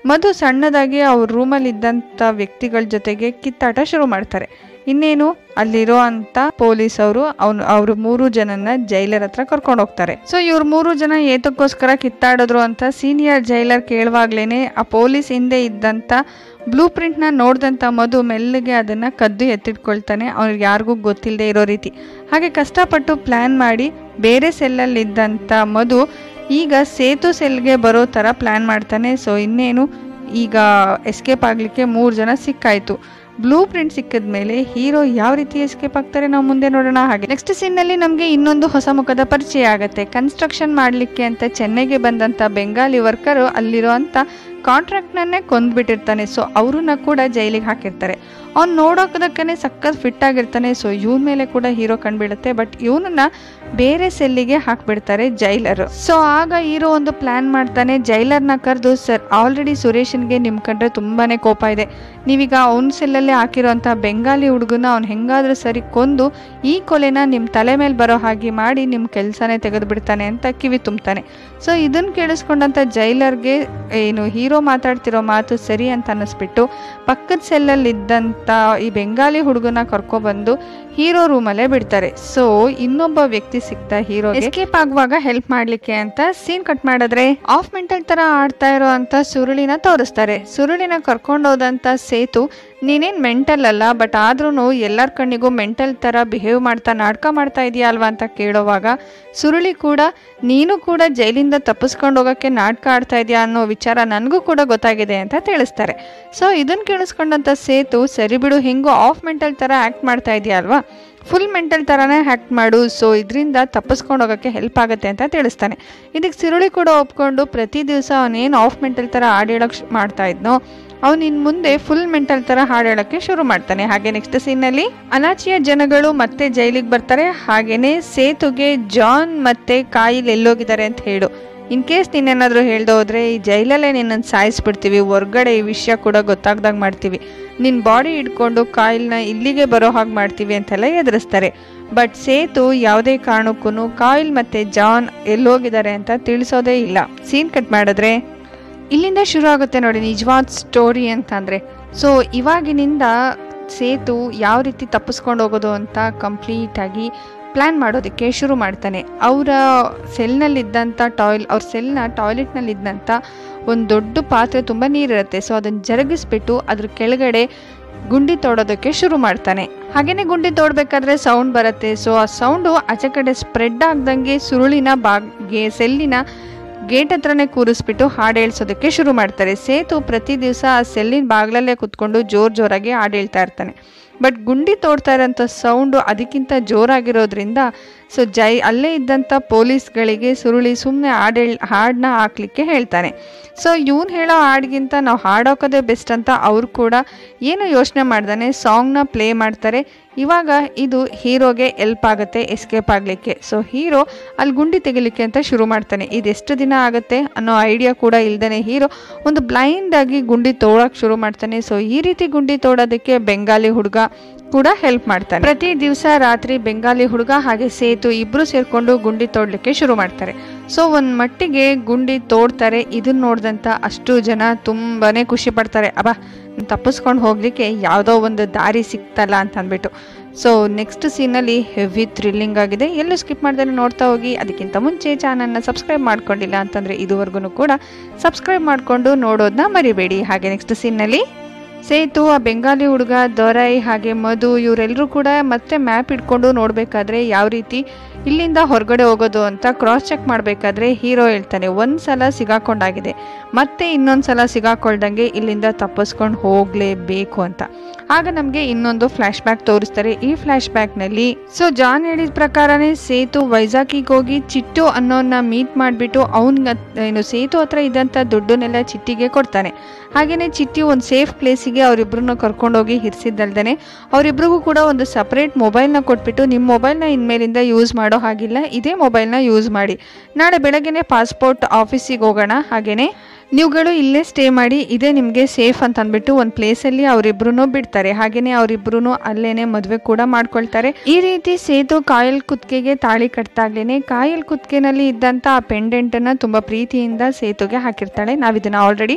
ಮಧು ಸಣ್ಣದಾಗಿ ಅವ್ರ ರೂಮಲ್ಲಿ ಇದ್ದಂಥ ವ್ಯಕ್ತಿಗಳ ಜೊತೆಗೆ ಕಿತ್ತಾಟ ಶುರು ಮಾಡ್ತಾರೆ ಇನ್ನೇನು ಅಲ್ಲಿರೋ ಅಂತ ಪೊಲೀಸ್ ಅವರು ಅವ್ನು ಅವ್ರು ಮೂರು ಜನನ ಜೈಲರ್ ಹತ್ರ ಕರ್ಕೊಂಡು ಹೋಗ್ತಾರೆ ಸೊ ಇವ್ರು ಮೂರು ಜನ ಏತಕ್ಕೋಸ್ಕರ ಕಿತ್ತಾಡಿದ್ರು ಅಂತ ಸೀನಿಯರ್ ಜೈಲರ್ ಕೇಳುವಾಗ್ಲೇನೆ ಆ ಪೊಲೀಸ್ ಹಿಂದೆ ಇದ್ದಂಥ ಬ್ಲೂ ಪ್ರಿಂಟ್ನ ನೋಡಿದಂಥ ಮಧು ಮೆಲ್ಲಗೆ ಅದನ್ನು ಕದ್ದು ಎತ್ತಿಟ್ಕೊಳ್ತಾನೆ ಅವ್ನಿಗೆ ಯಾರಿಗೂ ಗೊತ್ತಿಲ್ಲದೆ ಇರೋ ರೀತಿ ಹಾಗೆ ಕಷ್ಟಪಟ್ಟು ಪ್ಲ್ಯಾನ್ ಮಾಡಿ ಬೇರೆ ಸೆಲ್ಲಲ್ಲಿದ್ದಂಥ ಮಧು ಈಗ ಸೇತು ಸೆಲ್ಗೆ ಬರೋ ಥರ ಪ್ಲ್ಯಾನ್ ಮಾಡ್ತಾನೆ ಸೊ ಇನ್ನೇನು ಈಗ ಎಸ್ಕೇಪ್ ಆಗಲಿಕ್ಕೆ ಮೂರು ಜನ ಸಿಕ್ಕಾಯ್ತು ಬ್ಲೂ ಪ್ರಿಂಟ್ ಸಿಕ್ಕಿದ ಮೇಲೆ ಹೀರೋ ಯಾವ ರೀತಿ ಎಸ್ಕೇಪ್ ಆಗ್ತಾರೆ ನಾವು ಮುಂದೆ ನೋಡೋಣ ಹಾಗೆ ನೆಕ್ಸ್ಟ್ ಸೀನ್ನಲ್ಲಿ ನಮಗೆ ಇನ್ನೊಂದು ಹೊಸ ಮುಖದ ಪರಿಚಯ ಆಗುತ್ತೆ ಕನ್ಸ್ಟ್ರಕ್ಷನ್ ಮಾಡಲಿಕ್ಕೆ ಅಂತ ಚೆನ್ನೈಗೆ ಬಂದಂಥ ಬೆಂಗಾಲಿ ವರ್ಕರು ಅಲ್ಲಿರೋ ಅಂತ ಕಾಂಟ್ರಾಕ್ಟ್ನನ್ನೇ ಕೊಂದ್ಬಿಟ್ಟಿರ್ತಾನೆ ಸೊ ಅವ್ರನ್ನ ಕೂಡ ಜೈಲಿಗೆ ಹಾಕಿರ್ತಾರೆ ಅವ್ನು ನೋಡೋದಕ್ಕೇ ಸಖತ್ ಫಿಟ್ ಆಗಿರ್ತಾನೆ ಸೊ ಇವನ ಮೇಲೆ ಕೂಡ ಹೀರೋ ಕಂಡುಬಿಡುತ್ತೆ ಬಟ್ ಇವನನ್ನ ಬೇರೆ ಸೆಲ್ಲಿಗೆ ಹಾಕ್ಬಿಡ್ತಾರೆ ಜೈಲರು ಸೊ ಆಗ ಹೀರೋ ಒಂದು ಪ್ಲಾನ್ ಮಾಡ್ತಾನೆ ಜೈಲರ್ನ ಕರೆದು ಸರ್ ಆಲ್ರೆಡಿ ಸುರೇಶನ್ಗೆ ನಿಮ್ಮ ಕಂಡ್ರೆ ತುಂಬಾನೇ ಕೋಪ ಇದೆ ನೀವೀಗ ಅವ್ನ ಸೆಲ್ಲಲ್ಲೇ ಹಾಕಿರೋಂಥ ಬೆಂಗಾಲಿ ಹುಡುಗನ ಅವ್ನು ಹೆಂಗಾದ್ರೂ ಸರಿ ಕೊಂದು ಈ ಕೊಲೆನ ನಿಮ್ಮ ತಲೆ ಮೇಲೆ ಬರೋ ಹಾಗೆ ಮಾಡಿ ನಿಮ್ಮ ಕೆಲಸನೇ ತೆಗೆದು ಬಿಡ್ತಾನೆ ಅಂತ ಕಿವಿ ತುಂಬ್ತಾನೆ ಸೊ ಇದನ್ನು ಕೇಳಿಸ್ಕೊಂಡಂಥ ಜೈಲರ್ಗೆ ಏನು ಹೀರೋ ಮಾತಾಡ್ತಿರೋ ಮಾತು ಸರಿ ಅಂತ ಅನ್ನಿಸ್ಬಿಟ್ಟು ಪಕ್ಕದ ಸೆಲ್ಲಲ್ಲಿ ಇದ್ದಂಥ ಈ ಬೆಂಗಾಲಿ ಹುಡುಗನ ಕರ್ಕೊಬಂದು ಹೀರೋ ರೂಮಲ್ಲೇ ಬಿಡ್ತಾರೆ ಸೊ ಇನ್ನೊಬ್ಬ ವ್ಯಕ್ತಿ ಸಿಗ್ತಾ ಹೀರೋ ಎಸ್ಕೇಪ್ ಆಗುವಾಗ ಹೆಲ್ಪ್ ಮಾಡ್ಲಿಕ್ಕೆ ಅಂತ ಸೀನ್ ಕಟ್ ಮಾಡಿದ್ರೆ ಆಫ್ ಮೆಂಟಲ್ ತರ ಆಡ್ತಾ ಇರೋ ಅಂತ ಸುರುಳಿನ ತೋರಿಸ್ತಾರೆ ಸುರುಳಿನ ಕರ್ಕೊಂಡೋದಂತ ಸೇತು ನೀನೇನ್ ಮೆಂಟಲ್ ಅಲ್ಲ ಬಟ್ ಆದ್ರೂ ಎಲ್ಲರ ಕಣ್ಣಿಗೂ ಮೆಂಟಲ್ ತರ ಬಿಹೇವ್ ಮಾಡ್ತಾ ನಾಟಕ ಮಾಡ್ತಾ ಇದೆಯಾ ಅಲ್ವಾ ಅಂತ ಕೇಳೋವಾಗ ಸುರುಳಿ ಕೂಡ ನೀನು ಕೂಡ ಜೈಲಿಂದ ತಪ್ಪಿಸ್ಕೊಂಡು ಹೋಗೋಕ್ಕೆ ನಾಟಕ ಆಡ್ತಾ ಇದೆಯಾ ಅನ್ನೋ ವಿಚಾರ ನನಗೂ ಕೂಡ ಗೊತ್ತಾಗಿದೆ ಅಂತ ತಿಳಿಸ್ತಾರೆ ಸೊ ಇದನ್ನು ಕೇಳಿಸ್ಕೊಂಡಂಥ ಸೇತು ಸರಿ ಬಿಡು ಹೆಂಗೋ ಆಫ್ ಮೆಂಟಲ್ ಥರ ಆ್ಯಕ್ಟ್ ಮಾಡ್ತಾ ಇದೆಯಾ ಅಲ್ವಾ ಫುಲ್ ಮೆಂಟಲ್ ಥರನೇ ಹ್ಯಾಕ್ಟ್ ಮಾಡು ಸೊ ಇದರಿಂದ ತಪ್ಪಿಸ್ಕೊಂಡು ಹೋಗೋಕ್ಕೆ ಹೆಲ್ಪ್ ಆಗುತ್ತೆ ಅಂತ ತಿಳಿಸ್ತಾನೆ ಇದಕ್ಕೆ ಸಿರುಳಿ ಕೂಡ ಒಪ್ಕೊಂಡು ಪ್ರತಿ ದಿವಸ ಅವನೇನು ಆಫ್ ಮೆಂಟಲ್ ಥರ ಹಾಡು ಹೇಳೋಕೆ ಮಾಡ್ತಾ ಇದ್ನೋ ಅವನು ಇನ್ನು ಮುಂದೆ ಫುಲ್ ಮೆಂಟಲ್ ಥರ ಹಾಡು ಹೇಳೋಕ್ಕೆ ಶುರು ಮಾಡ್ತಾನೆ ಹಾಗೆ ನೆಕ್ಸ್ಟ್ ಸೀನಲ್ಲಿ ಅನಾಚಿಯ ಜನಗಳು ಮತ್ತೆ ಜೈಲಿಗೆ ಬರ್ತಾರೆ ಹಾಗೇನೆ ಸೇತುಗೆ ಜಾನ್ ಮತ್ತೆ ಕಾಯಿಲ್ ಎಲ್ಲೋಗಿದ್ದಾರೆ ಅಂತ ಹೇಳು ಇನ್ ಕೇಸ್ ನೀನೇನಾದರೂ ಹೇಳ್ದೆ ಹೋದ್ರೆ ಈ ಜೈಲಲ್ಲೇ ನಿನ್ನನ್ನು ಸಾಯಿಸ್ಬಿಡ್ತೀವಿ ಹೊರ್ಗಡೆ ಈ ವಿಷಯ ಕೂಡ ಗೊತ್ತಾಗ್ದಾಗ ಮಾಡ್ತೀವಿ ನಿನ್ನ ಬಾಡಿ ಹಿಡ್ಕೊಂಡು ಕಾಯಿಲ್ನ ಇಲ್ಲಿಗೆ ಬರೋ ಹಾಗೆ ಮಾಡ್ತೀವಿ ಅಂತೆಲ್ಲ ಎದುರಿಸ್ತಾರೆ ಬಟ್ ಸೇತು ಯಾವುದೇ ಕಾರಣಕ್ಕೂ ಕಾಯಿಲ್ ಮತ್ತೆ ಜಾನ್ ಎಲ್ಲೋಗಿದ್ದಾರೆ ಅಂತ ತಿಳಿಸೋದೇ ಇಲ್ಲ ಸೀನ್ ಕಟ್ ಮಾಡಿದ್ರೆ ಇಲ್ಲಿಂದ ಶುರು ಆಗುತ್ತೆ ನೋಡಿ ನಿಜವಾದ ಸ್ಟೋರಿ ಅಂತಂದರೆ ಸೊ ಇವಾಗಿನಿಂದ ಸೇತು ಯಾವ ರೀತಿ ತಪ್ಪಿಸ್ಕೊಂಡು ಹೋಗೋದು ಅಂತ ಕಂಪ್ಲೀಟಾಗಿ ಪ್ಲ್ಯಾನ್ ಮಾಡೋದಕ್ಕೆ ಶುರು ಮಾಡ್ತಾನೆ ಅವರ ಸೆಲ್ನಲ್ಲಿದ್ದಂಥ ಟಾಯ್ಲ್ ಅವ್ರ ಸೆಲ್ನ ಟಾಯ್ಲೆಟ್ನಲ್ಲಿದ್ದಂಥ ಒಂದು ದೊಡ್ಡ ಪಾತ್ರೆ ತುಂಬ ನೀರಿರುತ್ತೆ ಸೊ ಅದನ್ನು ಜರುಗಿಸ್ಬಿಟ್ಟು ಅದ್ರ ಕೆಳಗಡೆ ಗುಂಡಿ ತೋಡೋದಕ್ಕೆ ಶುರು ಮಾಡ್ತಾನೆ ಹಾಗೇನೆ ಗುಂಡಿ ತೋಡ್ಬೇಕಾದ್ರೆ ಸೌಂಡ್ ಬರುತ್ತೆ ಸೊ ಆ ಸೌಂಡು ಆಚೆ ಕಡೆ ಸ್ಪ್ರೆಡ್ ಆಗ್ದಂಗೆ ಸುರುಳಿನ ಬಾಗ್ಗೆ ಸೆಲ್ಲಿನ ಗೇಟ್ ಹತ್ರನೇ ಕೂರಿಸ್ಬಿಟ್ಟು ಹಾಡು ಹೇಳ್ಸೋದಕ್ಕೆ ಶುರು ಮಾಡ್ತಾರೆ ಸೇತು ಪ್ರತಿ ದಿವಸ ಆ ಸೆಲ್ಲಿನ ಬಾಗ್ಲಲ್ಲೇ ಕುತ್ಕೊಂಡು ಜೋರ್ ಜೋರಾಗಿ ಹಾಡು ಹೇಳ್ತಾ ಇರ್ತಾನೆ ಬಟ್ ಗುಂಡಿ ತೋಡ್ತಾ ಇರೋಂಥ ಸೌಂಡು ಅದಕ್ಕಿಂತ ಜೋರಾಗಿರೋದ್ರಿಂದ ಸೊ ಜೈ ಅಲ್ಲೇ ಇದ್ದಂಥ ಪೊಲೀಸ್ಗಳಿಗೆ ಸುರುಳಿ ಸುಮ್ಮನೆ ಹಾಡು ಹೇಳ್ ಹಾಡನ್ನ ಹಾಕ್ಲಿಕ್ಕೆ ಹೇಳ್ತಾನೆ ಸೊ ಇವನು ಹೇಳೋ ಹಾಡಿಗಿಂತ ನಾವು ಹಾಡೋಕೋದೇ ಬೆಸ್ಟ್ ಅಂತ ಅವ್ರು ಕೂಡ ಏನು ಯೋಚನೆ ಮಾಡ್ದಾನೆ ಸಾಂಗ್ನ ಪ್ಲೇ ಮಾಡ್ತಾರೆ ಇವಾಗ ಇದು ಹೀರೋಗೆ ಎಲ್ಪ್ ಆಗುತ್ತೆ ಎಸ್ಕೇಪ್ ಆಗಲಿಕ್ಕೆ ಸೊ ಹೀರೋ ಅಲ್ಲಿ ಗುಂಡಿ ತೆಗಿಲಿಕ್ಕೆ ಅಂತ ಶುರು ಮಾಡ್ತಾನೆ ಇದು ಎಷ್ಟು ದಿನ ಆಗುತ್ತೆ ಅನ್ನೋ ಐಡಿಯಾ ಕೂಡ ಇಲ್ದೇ ಹೀರೋ ಒಂದು ಬ್ಲೈಂಡ್ ಆಗಿ ಗುಂಡಿ ತೋಡಕ್ಕೆ ಶುರು ಮಾಡ್ತಾನೆ ಸೊ ಈ ರೀತಿ ಗುಂಡಿ ತೋಡೋದಕ್ಕೆ ಬೆಂಗಾಲಿ ಹುಡುಗ ಕೂಡ ಹೆಲ್ಪ್ ಮಾಡ್ತಾನೆ ಪ್ರತಿ ದಿವಸ ರಾತ್ರಿ ಬೆಂಗಾಲಿ ಹುಡುಗ ಹಾಗೆ ಸೇತು ಇಬ್ರು ಸೇರ್ಕೊಂಡು ಗುಂಡಿ ತೋಡ್ಲಿಕ್ಕೆ ಶುರು ಮಾಡ್ತಾರೆ ಸೊ ಒಂದ್ ಮಟ್ಟಿಗೆ ಗುಂಡಿ ತೋಡ್ತಾರೆ ಇದನ್ನ ನೋಡ್ದಂತ ಅಷ್ಟು ಜನ ತುಂಬಾನೇ ಖುಷಿ ಪಡ್ತಾರೆ ಅಬ್ಬಾ ತಪ್ಪಿಸ್ಕೊಂಡು ಹೋಗ್ಲಿಕ್ಕೆ ಯಾವುದೋ ಒಂದು ದಾರಿ ಸಿಕ್ತಲ್ಲ ಅಂತ ಅಂದ್ಬಿಟ್ಟು ಸೊ ನೆಕ್ಸ್ಟ್ ಸೀನಲ್ಲಿ ಹೆವಿ ಥ್ರಿಲ್ಲಿಂಗ್ ಆಗಿದೆ ಎಲ್ಲೂ ಸ್ಕಿಪ್ ಮಾಡ್ದೇ ನೋಡ್ತಾ ಹೋಗಿ ಅದಕ್ಕಿಂತ ಮುಂಚೆ ಚಾನಲ್ನ ಸಬ್ಸ್ಕ್ರೈಬ್ ಮಾಡ್ಕೊಂಡಿಲ್ಲ ಅಂತಂದರೆ ಇದುವರೆಗೂ ಕೂಡ ಸಬ್ಸ್ಕ್ರೈಬ್ ಮಾಡಿಕೊಂಡು ನೋಡೋದನ್ನ ಮರಿಬೇಡಿ ಹಾಗೆ ನೆಕ್ಸ್ಟ್ ಸೀನ್ನಲ್ಲಿ ಸೇತು ಆ ಬೆಂಗಾಲಿ ಹುಡುಗ ದೊರೈ ಹಾಗೆ ಮಧು ಇವರೆಲ್ಲರೂ ಕೂಡ ಮತ್ತೆ ಮ್ಯಾಪ್ ಇಟ್ಕೊಂಡು ನೋಡಬೇಕಾದ್ರೆ ಯಾವ ರೀತಿ ಇಲ್ಲಿಂದ ಹೊರಗಡೆ ಹೋಗೋದು ಅಂತ ಕ್ರಾಸ್ ಚೆಕ್ ಮಾಡಬೇಕಾದ್ರೆ ಹೀರೋ ಹೇಳ್ತಾನೆ ಒಂದು ಸಲ ಸಿಗಾಕೊಂಡಾಗಿದೆ ಮತ್ತೆ ಇನ್ನೊಂದು ಸಲ ಸಿಗಾಕೊಳ್ದಂಗೆ ಇಲ್ಲಿಂದ ತಪ್ಪಿಸ್ಕೊಂಡು ಹೋಗಲೇಬೇಕು ಅಂತ ಆಗ ನಮಗೆ ಇನ್ನೊಂದು ಫ್ಲ್ಯಾಶ್ ಬ್ಯಾಕ್ ತೋರಿಸ್ತಾರೆ ಈ ಫ್ಲ್ಯಾಶ್ ಬ್ಯಾಕ್ನಲ್ಲಿ ಸೊ ಜಾನ್ ಹೇಳಿದ ಪ್ರಕಾರನೇ ಸೇತು ವೈಜಾಗಿಗೆ ಹೋಗಿ ಚಿಟ್ಟು ಅನ್ನೋನ್ನ ಮೀಟ್ ಮಾಡಿಬಿಟ್ಟು ಅವನ ಏನು ಸೇತು ಹತ್ರ ಇದ್ದಂಥ ದುಡ್ಡನ್ನೆಲ್ಲ ಚಿಟ್ಟಿಗೆ ಕೊಡ್ತಾನೆ ಹಾಗೆಯೇ ಚಿಟ್ಟಿ ಒಂದು ಸೇಫ್ ಪ್ಲೇಸಿಗೆ ಅವರಿಬ್ಬರನ್ನ ಕರ್ಕೊಂಡೋಗಿ ಹಿರಿಸಿದ್ದಲ್ದೇ ಅವರಿಬ್ರಿಗೂ ಕೂಡ ಒಂದು ಸಪ್ರೇಟ್ ಮೊಬೈಲ್ನ ಕೊಟ್ಬಿಟ್ಟು ನಿಮ್ಮ ಮೊಬೈಲ್ನ ಇನ್ಮೇಲಿಂದ ಯೂಸ್ ಮಾಡೋ ಹಾಗಿಲ್ಲ ಇದೇ ಮೊಬೈಲ್ನ ಯೂಸ್ ಮಾಡಿ ನಾಳೆ ಬೆಳಗ್ಗೆನೆ ಪಾಸ್ಪೋರ್ಟ್ ಆಫೀಸಿಗೆ ಹೋಗೋಣ ಹಾಗೆಯೇ ನೀವುಗಳು ಇಲ್ಲೇ ಸ್ಟೇ ಮಾಡಿ ಇದೇ ನಿಮಗೆ ಸೇಫ್ ಅಂತ ಅಂದ್ಬಿಟ್ಟು ಒಂದು ಪ್ಲೇಸಲ್ಲಿ ಅವರಿಬ್ರು ಬಿಡ್ತಾರೆ ಹಾಗೆಯೇ ಅವರಿಬ್ರು ಅಲ್ಲೇನೆ ಮದುವೆ ಕೂಡ ಮಾಡ್ಕೊಳ್ತಾರೆ ಈ ರೀತಿ ಸೇತು ಕಾಯಲ್ ಕುತ್ತಿಗೆಗೆ ತಾಳಿ ಕಟ್ತಾಗ್ಲೇನೆ ಕಾಯಲ್ ಕುತ್ತಿಗೆನಲ್ಲಿ ಇದ್ದಂಥ ಆ ಪೆಂಡೆಂಟನ್ನು ತುಂಬ ಪ್ರೀತಿಯಿಂದ ಸೇತುಗೆ ಹಾಕಿರ್ತಾಳೆ ನಾವು ಇದನ್ನು ಆಲ್ರೆಡಿ